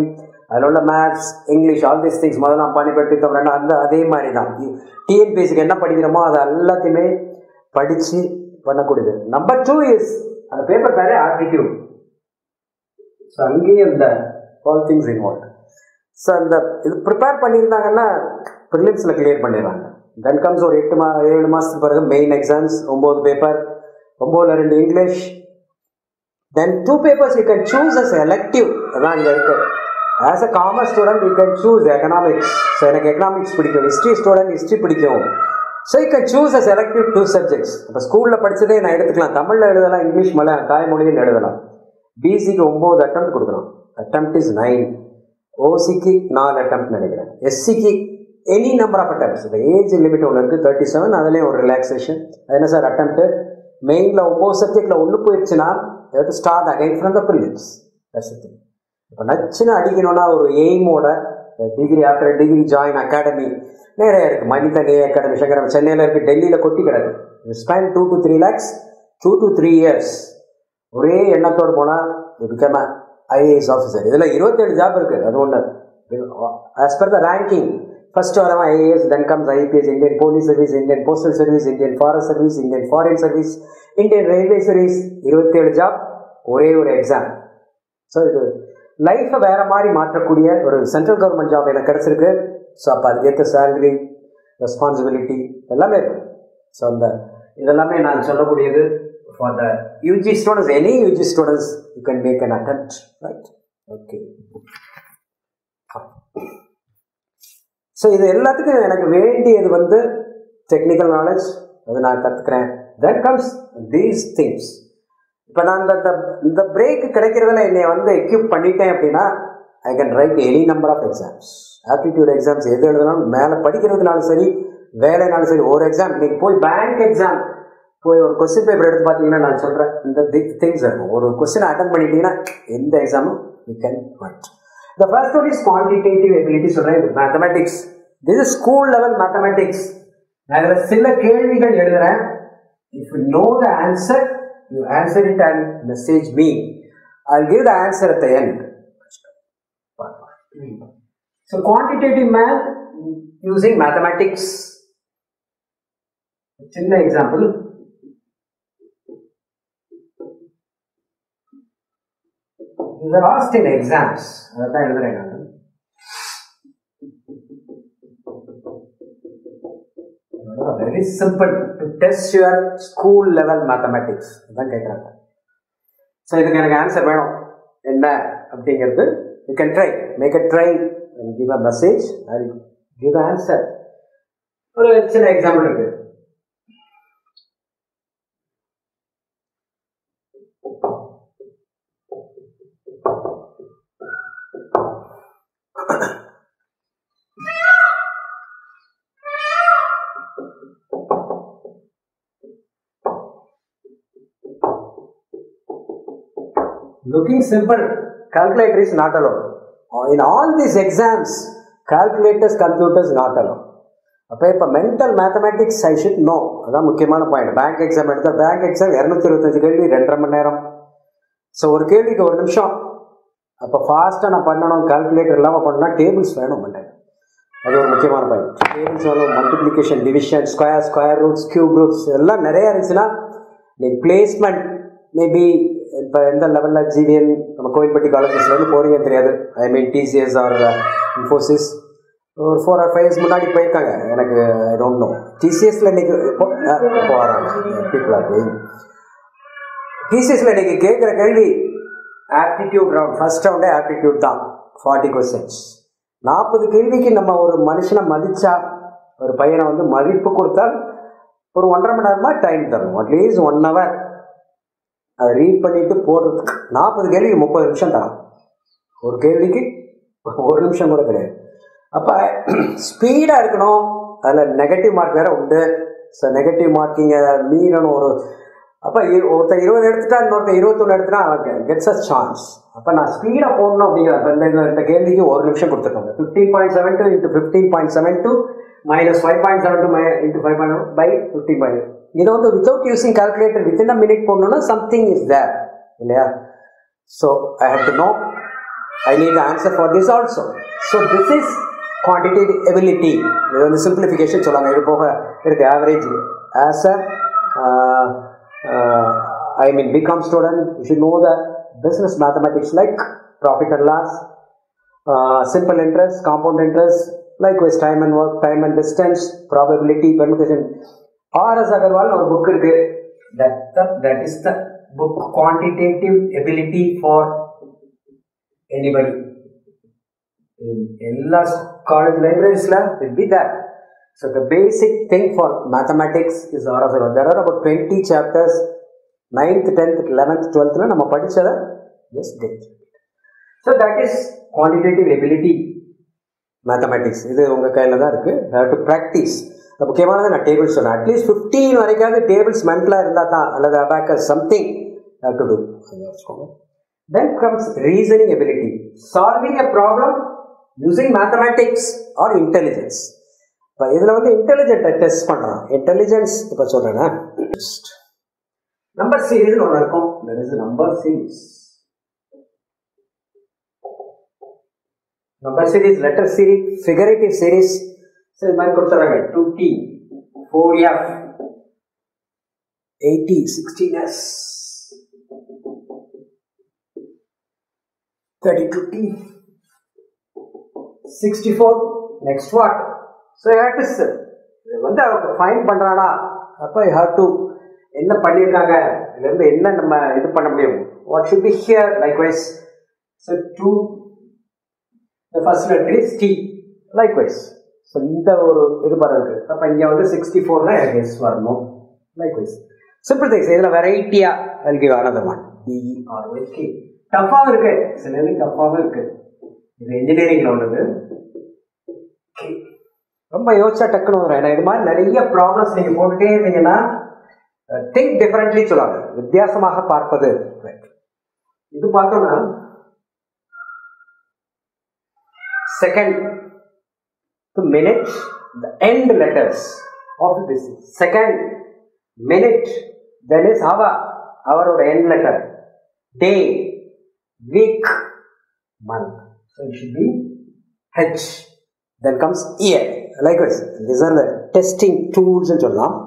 அதில் உள்ள maths English all this things முதல்ல நான் பண்ணிப்பட்டு அந்த அதே மாதிரி தான் டிஎன்பிஎஸ்சிக்கு என்ன படிக்கிறோமோ அது எல்லாத்தையுமே படித்து பண்ணக்கூடியது நம்பர் டூ இஸ் அந்த பேப்பர் பேரே ஆட்டிடியூட் ஸோ அங்கேயும் இந்த ஆல் திங்ஸ் இன்வால்வ் ஸோ அந்த இது ப்ரிப்பேர் பண்ணியிருந்தாங்கன்னா ப்ரிலிம்ஸில் கிளியர் பண்ணிடுறாங்க தென் கம்ஸ் ஒரு எட்டு மா ஏழு மாதத்துக்கு பிறகு மெயின் எக்ஸாம்ஸ் ஒம்பது பேப்பர் ஒம்போதில் ரெண்டு English then two papers you can choose as elective அதான் இங்கே இருக்கு as a commerce student you can choose economics so எனக்கு எக்கனாமிக்ஸ் பிடிக்கும் ஹிஸ்ட்ரி ஸ்டூடெண்ட் ஹிஸ்ட்ரி பிடிக்கும் so you can choose as elective two subjects இப்போ ஸ்கூலில் படிச்சதே நான் எடுத்துக்கலாம் தமிழில் எழுதலாம் இங்கிலீஷ் மலை தாய்மொழியில் எழுதலாம் பிசிக்கு ஒம்பது அட்டம் கொடுக்குறோம் அட்டம் இஸ் நைன் ஓசிக்கு நாலு அட்டம் நினைக்கிறேன் எஸ்சிக்கு எனி நம்பர் ஆஃப் அட்டம்ஸ் இந்த ஏஜ் லிமிட் ஒன்று இருக்குது தேர்ட்டி செவன் அதுலேயும் ஒரு ரிலாக்ஸேஷன் அது என்ன சார் அட்டம்ப்ட் மெயினில் ஒம்பது சப்ஜெக்டில் ஒன்று போயிடுச்சுன்னா start again from the prelims இப்போ நச்சுன்னு அடிக்கணும்னா ஒரு எய்மோட degree after degree join academy நிறைய இருக்குது மணித்தனி அகாடமி சங்கரம் சென்னையில் இருக்குது டெல்லியில் கொட்டி கிடக்கு spend two to three lakhs two to three years ஒரே எண்ணத்தோடு போனால் பிகம் ஐஏஎஸ் ஆஃபீஸர் இதில் இருபத்தேழு ஜாப் இருக்குது அது ஒன்று as per the ranking first வரவன் IAS then comes IPS Indian police service Indian postal service Indian forest service Indian foreign service Indian railway service இருபத்தேழு ஜாப் ஒரே ஒரு எக்ஸாம் ஸோ இது லைஃப்பை வேற மாதிரி மாற்றக்கூடிய ஒரு சென்ட்ரல் கவர்மெண்ட் ஜாப் எனக்கு கிடச்சிருக்கு ஸோ அப்போ அதுக்கேற்ற சேலரி ரெஸ்பான்சிபிலிட்டி எல்லாமே இருக்கு ஸோ அந்த இதெல்லாமே நான் சொல்லக்கூடியது for the UG students any UG students you can make an attempt right okay so இது எல்லாத்துக்கும் எனக்கு வேண்டியது வந்து டெக்னிக்கல் நாலேஜ் அது நான் கற்றுக்கிறேன் தென் கம்ஸ் தீஸ் திங்ஸ் இப்போ நான் இந்த இந்த பிரேக் கிடைக்கிறதுல என்னை வந்து எக்யூப் பண்ணிட்டேன் அப்படின்னா I can write any number of exams aptitude exams எது எழுதினாலும் மேலே படிக்கிறதுனாலும் சரி வேலைனாலும் சரி ஒரு எக்ஸாம் நீங்கள் போய் பேங்க் எக்ஸாம் போய் ஒரு கொஸ்டின் பேப்பர் எடுத்து பார்த்தீங்கன்னா நான் சொல்கிறேன் இந்த திங்ஸ் இருக்கும் ஒரு கொஸ்டின் அட்டன் பண்ணிட்டீங்கன்னா எந்த எக்ஸாமும் you can write the first one is quantitative ability சொல்கிறேன் இது mathematics this is school level mathematics நான் இதில் சில கேள்விகள் எழுதுறேன் if you know the answer you answer it and message me I give the answer at the end so quantitative math using mathematics சின்ன example These are asked in exams. அதான் எழுதுறேன் நான் very simple to test your school level mathematics அதான் கேட்குறாங்க so இதுக்கு எனக்கு answer வேணும் என்ன அப்படிங்கிறது you can try make a try give a message I give answer ஒரு சின்ன எக்ஸாம்பிள் இருக்கு looking simple calculator is not allowed in all these exams calculators computers not allowed அப்போ இப்போ mental mathematics I should know அதான் முக்கியமான point bank exam எடுத்தால் bank exam இரநூத்தி இருபத்தஞ்சு கேள்வி ரெண்டரை மணி நேரம் ஸோ ஒரு கேள்விக்கு ஒரு நிமிஷம் அப்போ ஃபாஸ்ட்டாக நான் பண்ணணும் கால்குலேட்டர் இல்லாமல் பண்ணால் டேபிள்ஸ் வேணும் பண்ணேன் அது ஒரு முக்கியமான பாயிண்ட் டேபிள்ஸ் வேணும் multiplication division square square roots cube roots எல்லாம் நிறையா இருந்துச்சுன்னா நீங்கள் பிளேஸ்மெண்ட் மேபி இப்போ எந்த லெவலில் ஜிவிஎன் நம்ம கோயில்பட்டி காலேஜஸ்லேருந்து போகிறீங்கன்னு தெரியாது I mean TCS or Infosys ஒரு ஃபோர் ஆர் ஃபைவ் இயர்ஸ் முன்னாடி போயிருக்காங்க எனக்கு ஐ டோன்ட் நோ டிசிஎஸ்ல இன்னைக்கு போகிறாங்க பீப்புள் ஆர் கோயிங் டிசிஎஸ்ல இன்னைக்கு கேட்குற கேள்வி ஆப்டிடியூட் ரவுண்ட் ஃபர்ஸ்ட் ரவுண்டே ஆப்டிடியூட் தான் ஃபார்ட்டி கொஸ்டின்ஸ் நாற்பது கேள்விக்கு நம்ம ஒரு மனுஷனை மதிச்சா ஒரு பையனை வந்து மதிப்பு கொடுத்தால் ஒரு ஒன்றரை மணி நேரமாக டைம் தரும் அட்லீஸ்ட் ஒன் ஹவர் அதை ரீட் பண்ணிட்டு போடுறதுக்கு நாற்பது கேள்விக்கு முப்பது நிமிஷம் தரும் ஒரு கேள்விக்கு ஒரு நிமிஷம் கூட கிடையாது அப்போ ஸ்பீடாக இருக்கணும் அதில் நெகட்டிவ் மார்க் வேற உண்டு ஸோ நெகட்டிவ் மார்க்கிங்கை மீறணும் ஒரு அப்போ ஒருத்தர் இருபது எடுத்துட்டா இன்னொருத்தர் இருபத்தொன்று எடுத்துட்டா அவன் கெட்ஸ் அ சான்ஸ் அப்போ நான் ஸ்பீடாக போடணும் அப்படிங்கிற அப்ப இந்த இந்த கேள்விக்கு ஒரு நிமிஷம் கொடுத்துருக்காங்க fifteen point seven two into fifteen point seven two minus five point seven two my into five point by fifteen point இதை வந்து without using calculator within a minute போடணும்னா சம்திங் இஸ் தேர் இல்லையா so I have to know I need the answer for this also. So this is quantitative ability. இது வந்து simplification சொல்லாங்க இது போக இருக்கு average as a uh, uh, I mean BCom student you should know the business mathematics like profit and loss uh, simple interest compound interest likewise time and work time and distance probability permutation R.S. Agarwal ஒரு book இருக்கு that the, that is the book quantitative ability for anybody in எல்லா college லைப்ரரிஸ்ல will be there so the basic thing for mathematics is R.S. Agarwal there are about 20 chapters 9th 10th 11th 12th ல நம்ம படிச்சதை just get so that is quantitative ability mathematics இது உங்கள் கையில் தான் இருக்குது ஹேவ் டு ப்ராக்டிஸ் முக்கியமானது நான் டேபிள்ஸ் சொன்னேன் அட்லீஸ்ட் ஃபிஃப்டீன் வரைக்காவது டேபிள்ஸ் மென்டலாக இருந்தால் தான் அல்லது abacus something have to do வச்சுக்கோங்க then comes reasoning ability solving a problem using mathematics or intelligence இப்போ இதில் வந்து இன்டெலிஜென்ட்டை டெஸ்ட் பண்ணுறோம் இன்டெலிஜென்ஸ் இப்போ சொல்கிறேன்னா நம்பர் சீரீஸ்னு ஒன்று இருக்கும் that is number series number series letter series figurative series இது மாதிரி கொடுத்துறாங்க two T four F eight sixteen S thirty two T sixty four next what so ஹேட்டிஸ் இது வந்து அவங்க ஃபைன் பண்ணுறானா அப்போ யூ ஹாவ் டு என்ன பண்ணியிருக்காங்க இதுலேருந்து என்ன நம்ம இது பண்ண முடியும் what should be here likewise so two the first letter is T. Likewise. So இந்த ஒரு இது பாரு இருக்கு அப்போ இங்கே வந்து சிக்ஸ்டி ஃபோர்னா எனக்கு எஸ் வரணும் லைக்வைஸ் சிம்பிள் திங்ஸ் இதில் வெரைட்டியாக I'll give another one டிஇஆர்ஒய்கே டஃப்பாகவும் இருக்கு சில இது டஃப்பாகவும் இருக்கு இது இன்ஜினியரிங்கில் உள்ளது Okay. ரொம்ப யோசிச்சா டக்குன்னு வரும் ஏன்னா இது மாதிரி நிறைய ப்ராப்ளம்ஸ் நீங்கள் போட்டுட்டே இருந்தீங்கன்னா திங்க் டிஃபரெண்ட்லி சொல்லுவாங்க வித்தியாசமாக பார்ப்பது Right. இது பார்த்தோம்னா second the minute the end letters of this second minute then is hour hour or end letter day week month so it should be h then comes year likewise these are the testing tools and சொல்லலாம்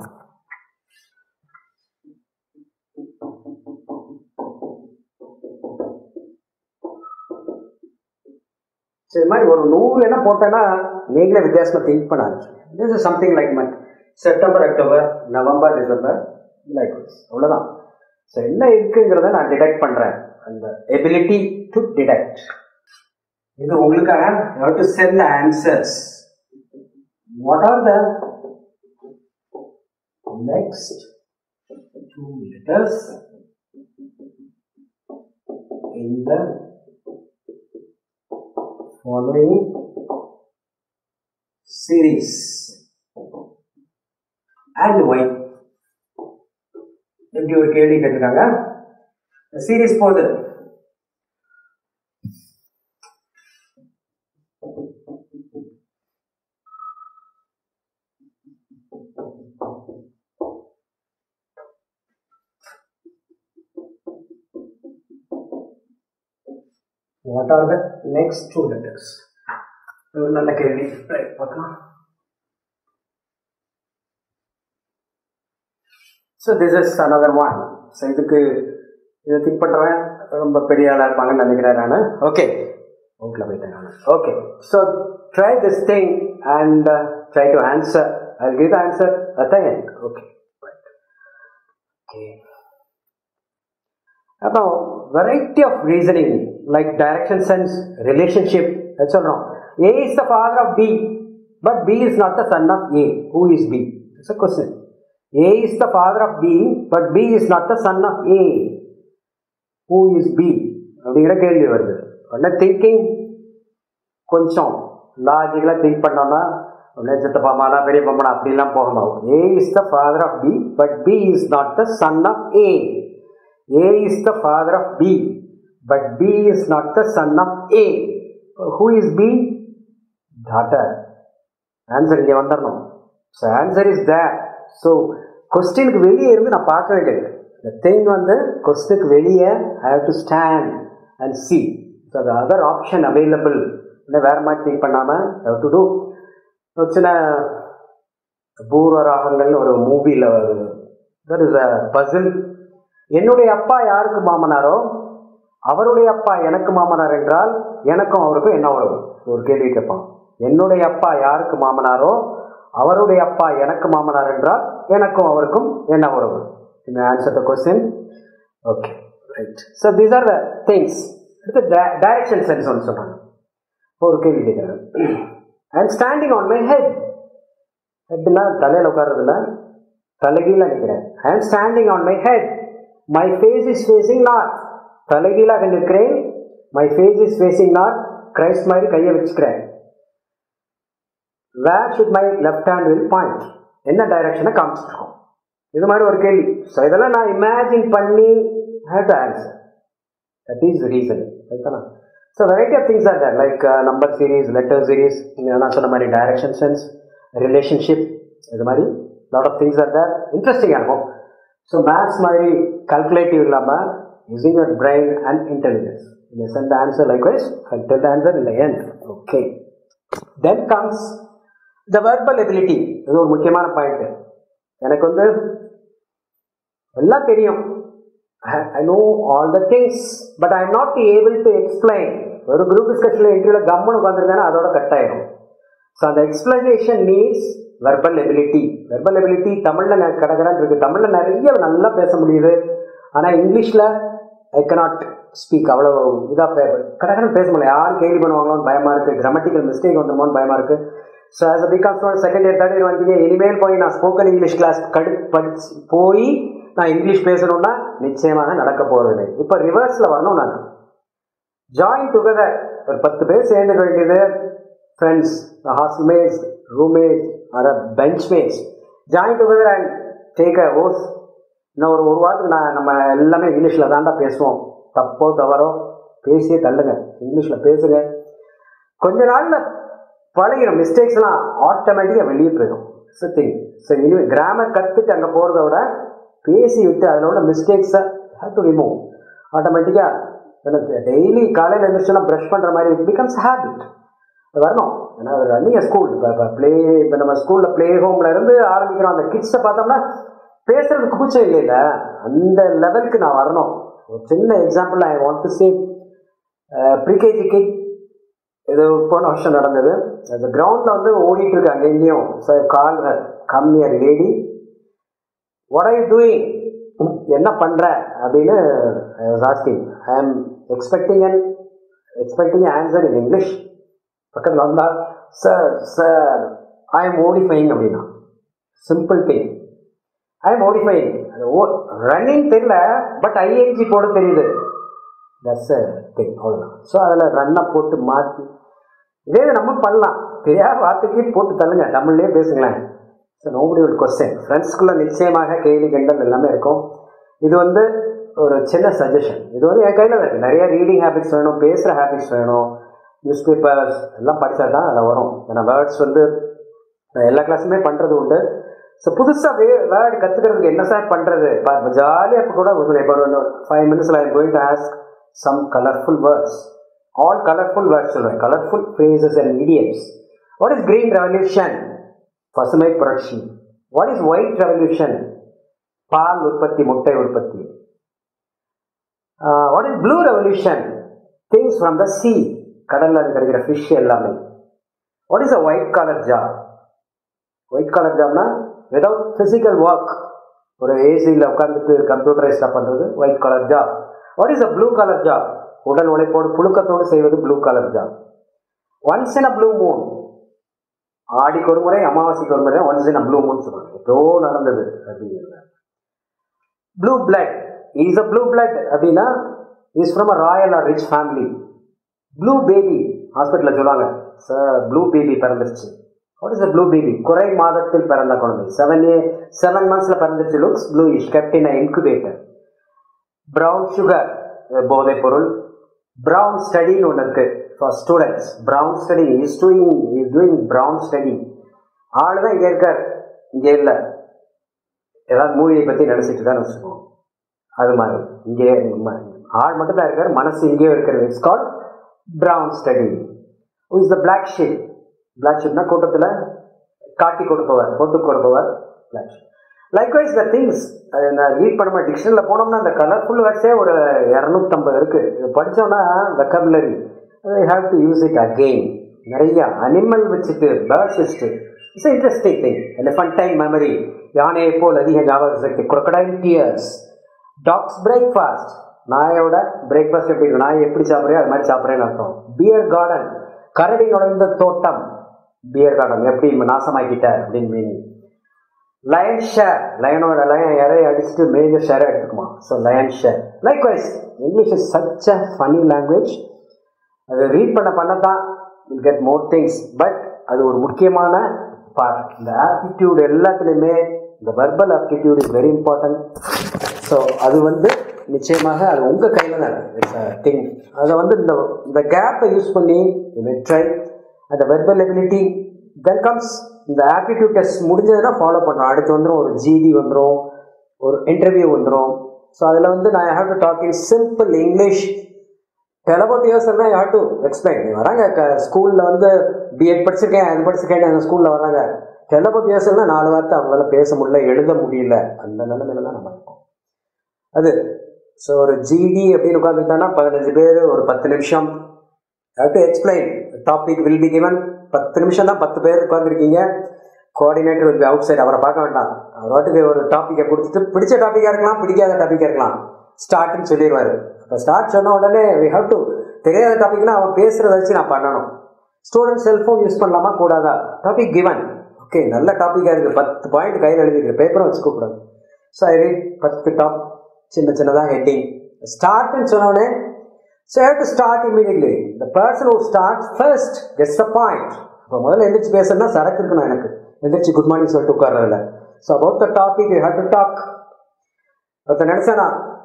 so இது மாதிரி ஒரு நூறு என்ன போட்டேன்னா நீங்களே வித்தியாசமாக think பண்ண ஆரம்பிச்சு this is something like month September October November December like அவ்வளோதான் ஸோ என்ன இருக்குங்கிறத நான் டிடெக்ட் பண்ணுறேன் அந்த எபிலிட்டி டு டிடெக்ட் இது உங்களுக்காக how to send the answers what are the next two letters in the following series and why எப்படி ஒரு கேள்வி கேட்டிருக்காங்க சீரீஸ் போகுது What are the next two letters? இது ஒரு நல்ல கேள்வி Right, பார்க்கலாம் so this is another one so இதுக்கு இதை திங்க் பண்ணுறவன் ரொம்ப பெரிய ஆளாக இருப்பாங்கன்னு நினைக்கிறேன் நான் ஓகே அவுட்டில் போயிட்டேன் நான் okay so try this thing and try to answer I give the answer at the end okay okay அப்புறம் variety of reasoning like direction sense relationship சொல்கிறோம் A is the father of B but B is not the son of A who is B it's a question A is the father of B but B is not the son of A who is B அப்படிங்கிற கேள்வி வருது உடனே thinking கொஞ்சம் லாஜிக்கலாக think பண்ணோம்னா உடனே சித்தப்பா மாலா பெரிய பம்மனா அப்படிலாம் போகணும் A is the father of B but B is not the son of A A is the father of B, but B is not the son of A. Who is B? Daughter. Answer இங்கே வந்துடணும் so answer is there so கொஸ்டினுக்கு வெளியே இருந்து நான் பார்க்க வேண்டியது இந்த thing வந்து கொஸ்டினுக்கு வெளியே I have to stand and see so அது அதர் ஆப்ஷன் அவைலபிள் இன்னும் வேறு மாதிரி திங்க் பண்ணாமல் டு டூ ஒரு சின்ன பூர்வ ராகங்கள்னு ஒரு மூவியில் தட் இஸ் அ பசில் என்னுடைய அப்பா யாருக்கு மாமனாரோ அவருடைய அப்பா எனக்கு மாமனார் என்றால் எனக்கும் அவருக்கும் என்ன உறவு ஒரு கேள்வி கேட்பான் என்னுடைய அப்பா யாருக்கு மாமனாரோ அவருடைய அப்பா எனக்கு மாமனார் என்றால் எனக்கும் அவருக்கும் என்ன உறவு இந்த answer the question okay right so these are the things அடுத்து டைரக்ஷன் சென்ஸ் ஒன்று சொன்னாங்க ஒரு கேள்வி கேட்குறேன் and standing on my head ஹெட்னா தலையில் உட்கார்றதில்ல தலைகீழ நிற்கிறேன் I am standing on my head my face is facing not தலைகீழாக நிற்கிறேன் my face is facing not Christ மாதிரி கையை வச்சுக்கிறேன் where should my left hand will point என்ன டைரக்ஷனை காமிச்சிருக்கோம் இது மாதிரி ஒரு கேள்வி ஸோ இதெல்லாம் நான் இமேஜின் பண்ணி have to answer that is reason ரைட்டானா so variety of things are there like number series letter series நான் சொன்ன மாதிரி டைரக்ஷன் சென்ஸ் ரிலேஷன்ஷிப் இது மாதிரி lot of things are there இன்ட்ரெஸ்டிங்காக இருக்கும் ஸோ மேத்ஸ் மாதிரி கல்குலேட்டிவ் இல்லாமல் using your brain and intelligence இந்த send answer likewise tell answer இந்த end okay then comes the verbal ability இது ஒரு முக்கியமான பாயிண்ட் எனக்கு வந்து எல்லாம் தெரியும் ஐ know all the things but I am not able to explain ஒரு குரூப் டிஸ்கஷனில் இன்டர்வியூவில் கம்முன்னு உட்காந்துருந்தேன்னா அதோட கட் ஆயிடும் ஸோ அந்த explanation needs verbal ability verbal ability தமிழில் கடகடான்னு இருக்குது தமிழில் நிறைய நல்லா பேச முடியுது ஆனால் இங்கிலீஷில் ஐ கனாட் ஸ்பீக் அவ்வளோ இதாக கடகடன் பேச முடியல யாரும் கேள்வி பண்ணுவாங்களோன்னு பயமாக இருக்குது கிராமட்டிக்கல் மிஸ்டேக் வந்துமோன்னு பயமாக இருக்குது so as a BCom student second year third year வந்தீங்க இனிமேல் போய் நான் ஸ்போக்கன் இங்கிலீஷ் கிளாஸ் கடு படிச்சு போய் நான் இங்கிலீஷ் பேசணும்னா நிச்சயமாக நடக்க போகிறது இப்போ ரிவர்ஸில் வரணும் நான் ஜாயின் டுகெதர் ஒரு பத்து பேர் சேர்ந்துக்க வேண்டியது ஃப்ரெண்ட்ஸ் ஹாஸ்டல்மேட்ஸ் ரூம்மேட்ஸ் அத bench mates join together and take a ஓஸ் இன்னும் ஒரு ஒரு வாரத்துக்கு நான் நம்ம எல்லாமே இங்கிலீஷில் தாண்டா பேசுவோம் தப்போ தவறோ பேசியே தள்ளுங்க இங்கிலீஷில் பேசுங்க கொஞ்ச நாளில் பழகிடும் மிஸ்டேக்ஸ்லாம் ஆட்டோமேட்டிக்காக வெளியே போயிடும் திங் ஸோ இனிமே கிராமர் கற்றுட்டு அங்கே போகிறத விட பேசி விட்டு அதில் உள்ள மிஸ்டேக்ஸை ஹேவ் டு ரிமூவ் ஆட்டோமேட்டிக்காக எனக்கு டெய்லி காலையில் எழுந்திரிச்சோன்னா ப்ரஷ் பண்ணுற மாதிரி இட் பிகம்ஸ் ஹேபிட் வரணும் ஏன்னா அது ரன்னிங் ஸ்கூல் இப்போ இப்போ ப்ளே இப்போ நம்ம ஸ்கூலில் ப்ளே ஹோமில் இருந்து ஆரம்பிக்கிறோம் அந்த கிட்ஸை பார்த்தோம்னா பேசுறதுக்கு கூச்சம் இல்லைல்ல அந்த லெவலுக்கு நான் வரணும் ஒரு சின்ன example I want to say pre KG kid இது போன வருஷம் நடந்தது அந்த கிரவுண்டில் வந்து ஓடிட்டு இருக்கு அங்கே எங்கேயும் sir call come near lady what are you doing என்ன பண்ணுற அப்படின்னு asking I am expecting and expecting answer in English பக்கத்தில் வந்தா சார் சார் ஐ எம் ஓடிஃபைங் அப்படின்னா சிம்பிள் திங் ஐ எம் ஓடிஃபைங் அது ஓ ரன்னிங் தெரியல பட் ஐஎன்ஜி போட தெரியுது தட்ஸ் திங் அவ்வளோதான் ஸோ அதில் ரன்னை போட்டு மாற்றி இதே இதை நம்ம பண்ணலாம் தெரியாத வார்த்தைக்கு போட்டு தள்ளுங்க தமிழ்லேயே பேசுங்களேன் ஸோ நோபடி ஒரு கொஸ்டின் ஃப்ரெண்ட்ஸ்குள்ளே நிச்சயமாக கேள்வி கண்டல் எல்லாமே இருக்கும் இது வந்து ஒரு சின்ன சஜஷன் இது வந்து என் கையில் இருக்குது நிறைய ரீடிங் ஹேபிட்ஸ் வேணும் பேசுகிற ஹேபிட்ஸ் வேணும் நியூஸ் பேப்பர்ஸ் எல்லாம் படித்தா தான் அதில் வரும் ஏன்னா வேர்ட்ஸ் வந்து எல்லா கிளாஸுமே பண்ணுறது உண்டு ஸோ புதுசாக வே வேர்டு கற்றுக்கிறதுக்கு என்ன சார் பண்ணுறது இப்போ ஜாலியாக இப்போ கூட ஒரு இப்போ ஒரு ஃபைவ் மினிட்ஸில் I going to ask some colourful words all colourful words சொல்லுவேன் colourful phrases and idioms what is green revolution பசுமை புரட்சி வாட் இஸ் ஒயிட் ரெவல்யூஷன் பால் உற்பத்தி முட்டை உற்பத்தி what is blue revolution things from the sea கடலில் கிடைக்கிற ஃபிஷ் எல்லாமே what is a white collar job white collar ஜாப்னா விதவுட் ஃபிசிக்கல் ஒர்க் ஒரு ஏசியில் உட்காந்துட்டு கம்ப்யூட்டரைஸ்டாக பண்ணுறது white collar job what is a blue collar job உடல் உழைப்போடு புழுக்கத்தோடு செய்வது blue collar job once in a blue moon ஆடிக்கு ஒரு முறை அமாவாசைக்கு ஒரு முறை once in a blue moon சொல்லுவாங்க எப்போ நடந்தது அப்படிங்கிறது blue blood is a blue blood அப்படின்னா is from a royal or rich family blue baby ஹாஸ்பிட்டலில் சொல்லுவாங்க சார் ப்ளூ பேபி பிறந்துருச்சு what is a blue baby குறை மாதத்தில் பிறந்த குழந்தை செவன் ஏ செவன் மந்த்ஸில் பிறந்துச்சு looks bluish kept in incubator brown sugar போதைப் பொருள் ப்ரௌன் ஸ்டடின்னு ஒன்று இருக்கு for students brown study is doing is doing brown study ஆள் தான் இங்கே இருக்கார் இங்கே இல்லை ஏதாவது மூவியை பற்றி நினச்சிட்டு தான் வச்சுக்கோம் அது மாதிரி இங்கே ஆள் மட்டும் தான் இருக்கார் மனசு இங்கேயும் இருக்கிறது it's call brown study who is the black sheep black sheepனா கூட்டத்தில் காட்டி கொடுப்பவர் போட்டு கொடுப்பவர் black sheep likewise the things நான் ரீட் பண்ணும்போது டிக்ஷனரியில் போனோம்னா அந்த கலர்ஃபுல் வேர்ட்ஸே ஒரு இரநூத்தம்பது இருக்குது இது படித்தோன்னா vocabulary I have to use it again நிறைய அனிமல் வச்சுட்டு பேர்ட்ஸ் வச்சுட்டு it's interesting thing elephantine memory யானையை போல் அதிக ஞாபக சக்தி crocodile டியர்ஸ் டாக்ஸ் பிரேக்ஃபாஸ்ட் நாயோட பிரேக்ஃபாஸ்ட் எப்படி இருக்கு நாய் எப்படி சாப்பிட்றியோ அது மாதிரி சாப்பிட்றேன்னு அர்த்தம் பியர் கார்டன் கரடி நுழைந்த தோட்டம் பியர் கார்டன் எப்படி நாசமாக்கிட்ட அப்படின்னு மீனிங் லயன் ஷேர் லயனோட லயன் இறைய அடிச்சுட்டு மேஜர் ஷேரை எடுத்துக்குமா so lion share likewise English is such a funny language அது ரீட் பண்ண பண்ண தான் will get more things but அது ஒரு முக்கியமான பார்ட் இந்த ஆப்டிடியூட் எல்லாத்துலேயுமே இந்த verbal aptitude is very important so அது வந்து நிச்சயமாக அது உங்கள் கையில் தான் இட்ஸ் திங் அதை வந்து இந்த இந்த கேப்பை யூஸ் பண்ணி ட்ரை அந்த வெர்பல் எபிலிட்டி தென் கம்ஸ் இந்த ஆப்டிடியூட் டெஸ்ட் முடிஞ்சதுன்னா ஃபாலோ பண்ணுறோம் அடுத்து வந்துடும் ஒரு ஜிடி வந்துடும் ஒரு இன்டர்வியூ வந்துடும் ஸோ அதில் வந்து நான் have to talk in simple English tell about your தான் ஹேவ் டு எக்ஸ்பிளைன் நீ வராங்க ஸ்கூலில் வந்து பிஎட் படிச்சிருக்கேன் அது படிச்சிருக்கேன் அந்த ஸ்கூலில் வராங்க டெல் அபவுட் யுவர் தான் நாலு வார்த்தை அவங்களால பேச முடியல எழுத முடியல அந்த நிலைமையில தான் நம்ம இருக்கோம் அது ஸோ ஒரு ஜிடி அப்படின்னு உட்காந்துட்டானா பதினஞ்சு பேர் ஒரு பத்து நிமிஷம் have to explain topic will be given பத்து நிமிஷம் தான் பத்து பேர் உட்காந்துருக்கீங்க coordinator will be outside அவரை பார்க்க வேண்டாம் அவர் வாட்டுக்கு ஒரு டாப்பிக்கை கொடுத்துட்டு பிடிச்ச டாப்பிக்காக இருக்கலாம் பிடிக்காத டாப்பிக்காக இருக்கலாம் ஸ்டார்ட்னு சொல்லிடுவார் இப்போ ஸ்டார்ட் சொன்ன உடனே வி ஹவ் டு தெரியாத டாபிக்னா அவன் பேசுகிறத வச்சு நான் பண்ணணும் ஸ்டூடெண்ட் செல்ஃபோன் யூஸ் பண்ணலாமா கூடாதா டாபிக் கிவன் ஓகே நல்ல டாப்பிக்காக இருக்குது பத்து பாயிண்ட் கையில் எழுதிக்கிறேன் பேப்பரும் வச்சுக்கூடாது ஸோ ஐ ரீட் பத்து டாப் சின்ன சின்னதாக ஹெட்டிங் ஸ்டார்ட்னு சொன்னோடனே so have to start immediately the person who start first gets the point இப்போ முதல்ல எந்திரிச்சு பேசணும்னா சரக்கு இருக்கணும் எனக்கு எந்திரிச்சு குட் மார்னிங் சொல்லிட்டு உட்கார்றதில்ல so about the topic you have to talk ஒருத்தர் நினச்சேனா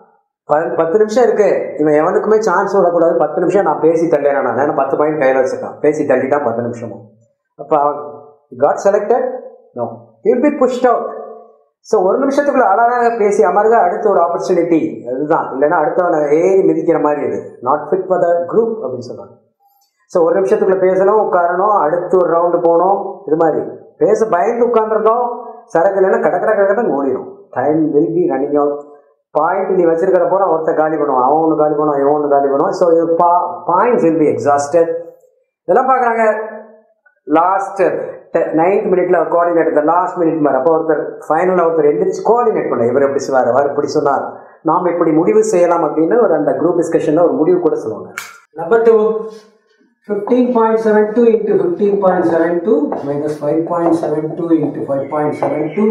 பத்து நிமிஷம் இருக்கு இவன் எவனுக்குமே சான்ஸ் விடக்கூடாது பத்து நிமிஷம் நான் பேசி தள்ளிடுறேன் நான் ஏன்னா பத்து பாயிண்ட் கையில் வச்சுருக்கான் பேசி தள்ளிட்டான் பத்து நிமிஷமும் அப்போ அவன் got selected no will be pushed out so ஒரு நிமிஷத்துக்குள்ள அழகாக பேசி அமர்க அடுத்த ஒரு ஆப்பர்ச்சுனிட்டி அதுதான் இல்லைன்னா அடுத்தவனை ஏறி மிதிக்கிற மாதிரி இது not fit for the group அப்படின்னு சொல்லுவாங்க ஸோ ஒரு நிமிஷத்துக்குள்ள பேசணும் உட்காரணும் அடுத்து ஒரு ரவுண்டு போகணும் இது மாதிரி பேச பயந்து உட்காந்துருந்தோம் சரக்கு இல்லைன்னா கடை கடை கடை ஓடிடும் time will be running out point நீ வச்சிருக்கிற போற ஒருத்தர் காலி பண்ணுவான் அவன் ஒன்று காலி பண்ணுவான் இவன் ஒன்று காலி பண்ணுவான் ஸோ இது பா பாயிண்ட்ஸ் வில் பி எக்ஸாஸ்டட் இதெல்லாம் பார்க்குறாங்க லாஸ்ட் நைன்த் மினிட்ல கோஆர்டினேட் இந்த லாஸ்ட் மினிட் மாதிரி அப்போ ஒருத்தர் ஃபைனலில் ஒருத்தர் எந்திரிச்சு கோஆர்டினேட் பண்ண இவர் எப்படி சொன்னார் அவர் இப்படி சொன்னார் நாம் இப்படி முடிவு செய்யலாம் அப்படின்னு ஒரு அந்த குரூப் டிஸ்கஷனில் ஒரு முடிவு கூட சொல்லுவாங்க number two fifteen point seven two into fifteen point seven two minus five point seven two into five point seven two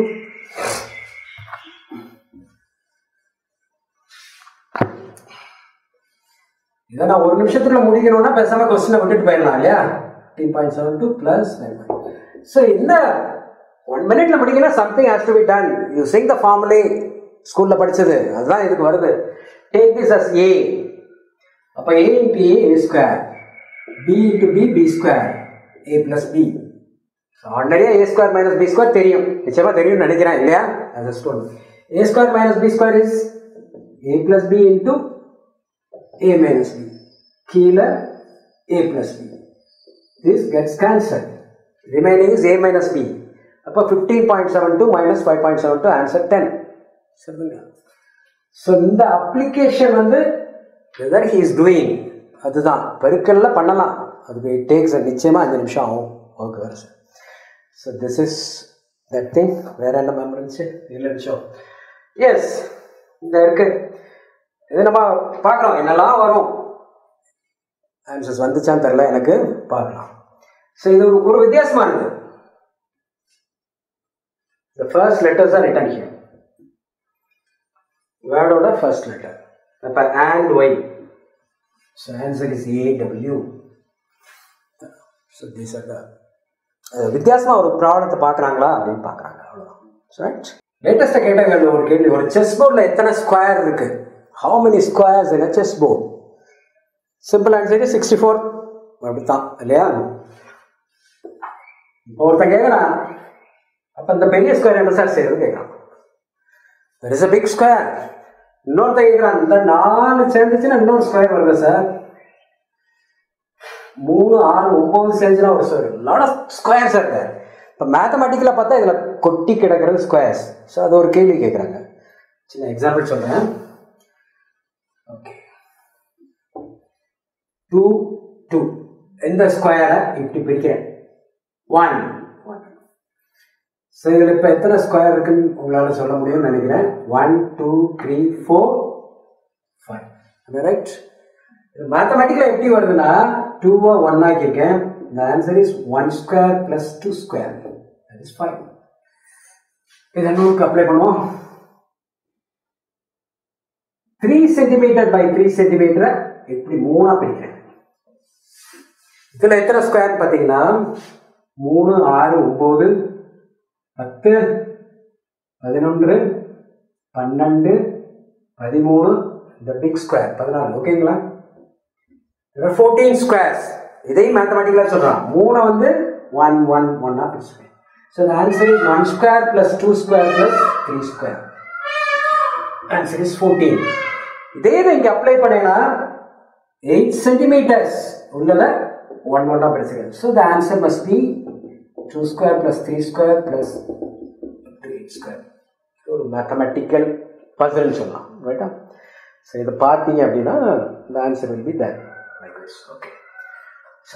இதை நான் ஒரு நிமிஷத்துல முடிக்கணும்னா பேசாம கொஸ்டினை விட்டுட்டு போயிடலாம் இல்லையா fifteen point seven two plus so இந்த ஒன் மினிட்ல முடிக்கணும் something has to be done using the formulae ஸ்கூல்ல படிச்சது அதுதான் இதுக்கு வருது டேக் திஸ் அஸ் ஏ அப்போ A into A A square B into B B square A plus B ஆல்ரெடியாக A square minus B square தெரியும் நிச்சயமாக தெரியும்னு நினைக்கிறேன் இல்லையா as a student A square minus B square is A plus B into a minus b கீழே a plus b this gets cancelled remaining is a minus b அப்போ 15.72 minus 5.72 answer 10 சரிங்களா so இந்த application வந்து whether he is doing அதுதான் பெருக்கல்ல பண்ணலாம் அதுக்கு it takes நிச்சயமாக அஞ்சு நிமிஷம் ஆகும் ஓகே வர sir so this is that thing வேற என்ன மெமரி இருந்துச்சு ஏழு நிமிஷம் எஸ் இந்த இருக்கு இது நம்ம பார்க்குறோம் என்னெல்லாம் வரும் ஆன்சர்ஸ் வந்துச்சான்னு தெரில எனக்கு பார்க்கலாம் ஸோ இது ஒரு- ஒரு வித்தியாசமா இருக்கு The first letters are written here. வேர்டோட ஃபர்ஸ்ட் லெட்டர் அப்போ and y so answer is A W so this are the வித்தியாசமாக ஒரு ப்ராப்ளத்தை பார்க்குறாங்களா அப்படின்னு பார்க்குறாங்க அவ்வளோதான் ரைட் லேட்டஸ்ட்டாக கேட்டாங்க ஒரு கேள்வி ஒரு செஸ் போர்டில் எத்தனை ஸ்கொயர் இருக்கு how many squares in chess board simple answer sixty four அப்படித்தான் இல்லையா இப்போ ஒருத்தன் கேட்குறான் அப்போ இந்த பெரிய ஸ்கொயர் என்ன சார் செய்யறது கேட்குறான் there is a big square இன்னொருத்தன் கேட்குறான் இந்த நாலு சேர்ந்துச்சுன்னா இன்னொரு ஸ்கொயர் வருது சார் மூணு ஆறு ஒம்பது சேர்ந்துனா ஒரு ஸ்கொயர் லாட் ஆஃப் ஸ்கொயர்ஸ் இருக்கு இப்போ மேத்தமெட்டிக்கலாக பார்த்தா இதில் கொட்டி கிடக்கிறது ஸ்கொயர்ஸ் ஸோ அது ஒரு கேள்வி கேட்குறாங்க சின்ன எக்ஸாம்பிள் சொல்கிறேன் ஓகே டூ டூ எந்த ஸ்கொயரை இப்படி பிரிக்கிறேன் ஒன் ஒன் ஸோ இதில் இப்போ எத்தனை ஸ்கொயர் இருக்குன்னு உங்களால் சொல்ல முடியும்னு நினைக்கிறேன் one two three four five right மேத்தமெட்டிக்கலாக எப்படி வருதுன்னா டூவா ஒன் ஆக்கியிருக்கேன் the answer is 1 square plus 2 square that is 5 இதை நூலுக்கு அப்ளை பண்ணுவோம் 3 சென்டிமீட்டர் பை 3 சென்டிமீட்டரை இப்படி மூணா பிரிக்கிறேன் இதுல எத்தனை ஸ்கொயர் பார்த்தீங்கன்னா மூணு ஆறு ஒன்பது பத்து பதினொன்று பன்னெண்டு பதிமூணு இந்த பிக் ஸ்கொயர் பதினாலு ஓகேங்களா ஃபோர்டீன் ஸ்கொயர்ஸ் இதையும் மேத்தமெட்டிக்கலாக சொல்கிறான் மூணை வந்து ஒன் ஒன் ஒன்னா பிரிச்சுக்கேன் so the answer is one square plus two square plus three square answer is fourteen இதே இதை இங்கே அப்ளை பண்ணீங்கன்னா எயிட் சென்டிமீட்டர்ஸ் உள்ளத ஒன் ஒன்னா பிரிச்சுக்கேன் so the answer must be two square plus three square plus three square ஒரு mathematical பசல்னு சொல்லலாம் ரைட்டா ஸோ இதை பார்த்தீங்க அப்படின்னா the answer will be there like this okay so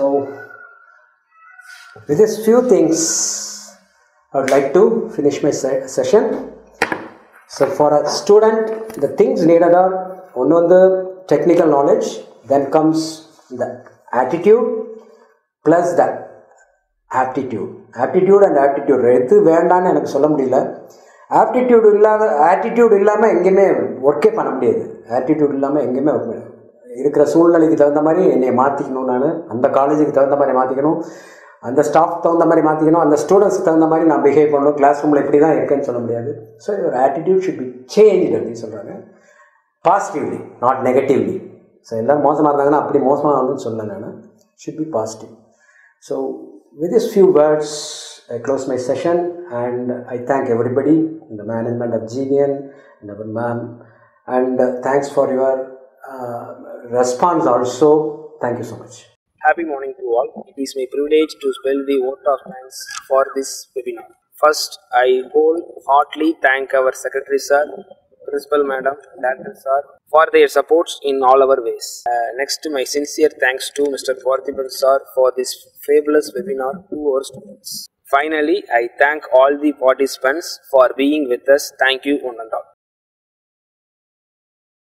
with these few things I would like to finish my se- session so for a student the things needed are one on the technical knowledge then comes the attitude plus the aptitude aptitude and aptitude எது வேண்டான்னு எனக்கு சொல்ல முடியல aptitude இல்லாத attitude இல்லாமல் எங்கேயுமே ஒர்க்கே பண்ண முடியாது ஆட்டிடியூட் இல்லாமல் எங்கேயுமே work பண்ண- இருக்கிற சூழ்நிலைக்கு தகுந்த மாதிரி என்னை மாற்றிக்கணும் நான் அந்த காலேஜுக்கு தகுந்த மாதிரி மாற்றிக்கணும் அந்த ஸ்டாஃப் தகுந்த மாதிரி மாற்றிக்கணும் அந்த ஸ்டூடெண்ட்ஸ்க்கு தகுந்த மாதிரி நான் பிஹேவ் பண்ணணும் கிளாஸ் ரூமில் இப்படி தான் இருக்கேன்னு சொல்ல முடியாது ஸோ ஒரு ஆட்டிடியூட் ஷுட் பி சேஞ்ச் அப்படின்னு சொல்கிறாங்க பாசிட்டிவ்லி நாட் நெகட்டிவ்லி ஸோ எல்லோரும் மோசமாக இருந்தாங்கன்னா அப்படி மோசமாகணும்னு சொல்ல நான் should be positive so with these few words I close my session and I thank everybody in the management of GVN and our ma'am and uh, thanks for your uh, response also thank you so much Happy morning to all. It is my privilege to spell the vote of thanks for this webinar. First, I wholeheartedly thank our Secretary Sir, Principal Madam, Director Sir for their supports in all our ways. Uh, next, my sincere thanks to Mr. Parthiban Sir for this fabulous webinar to our students. Finally, I thank all the participants for being with us. Thank you, one and all.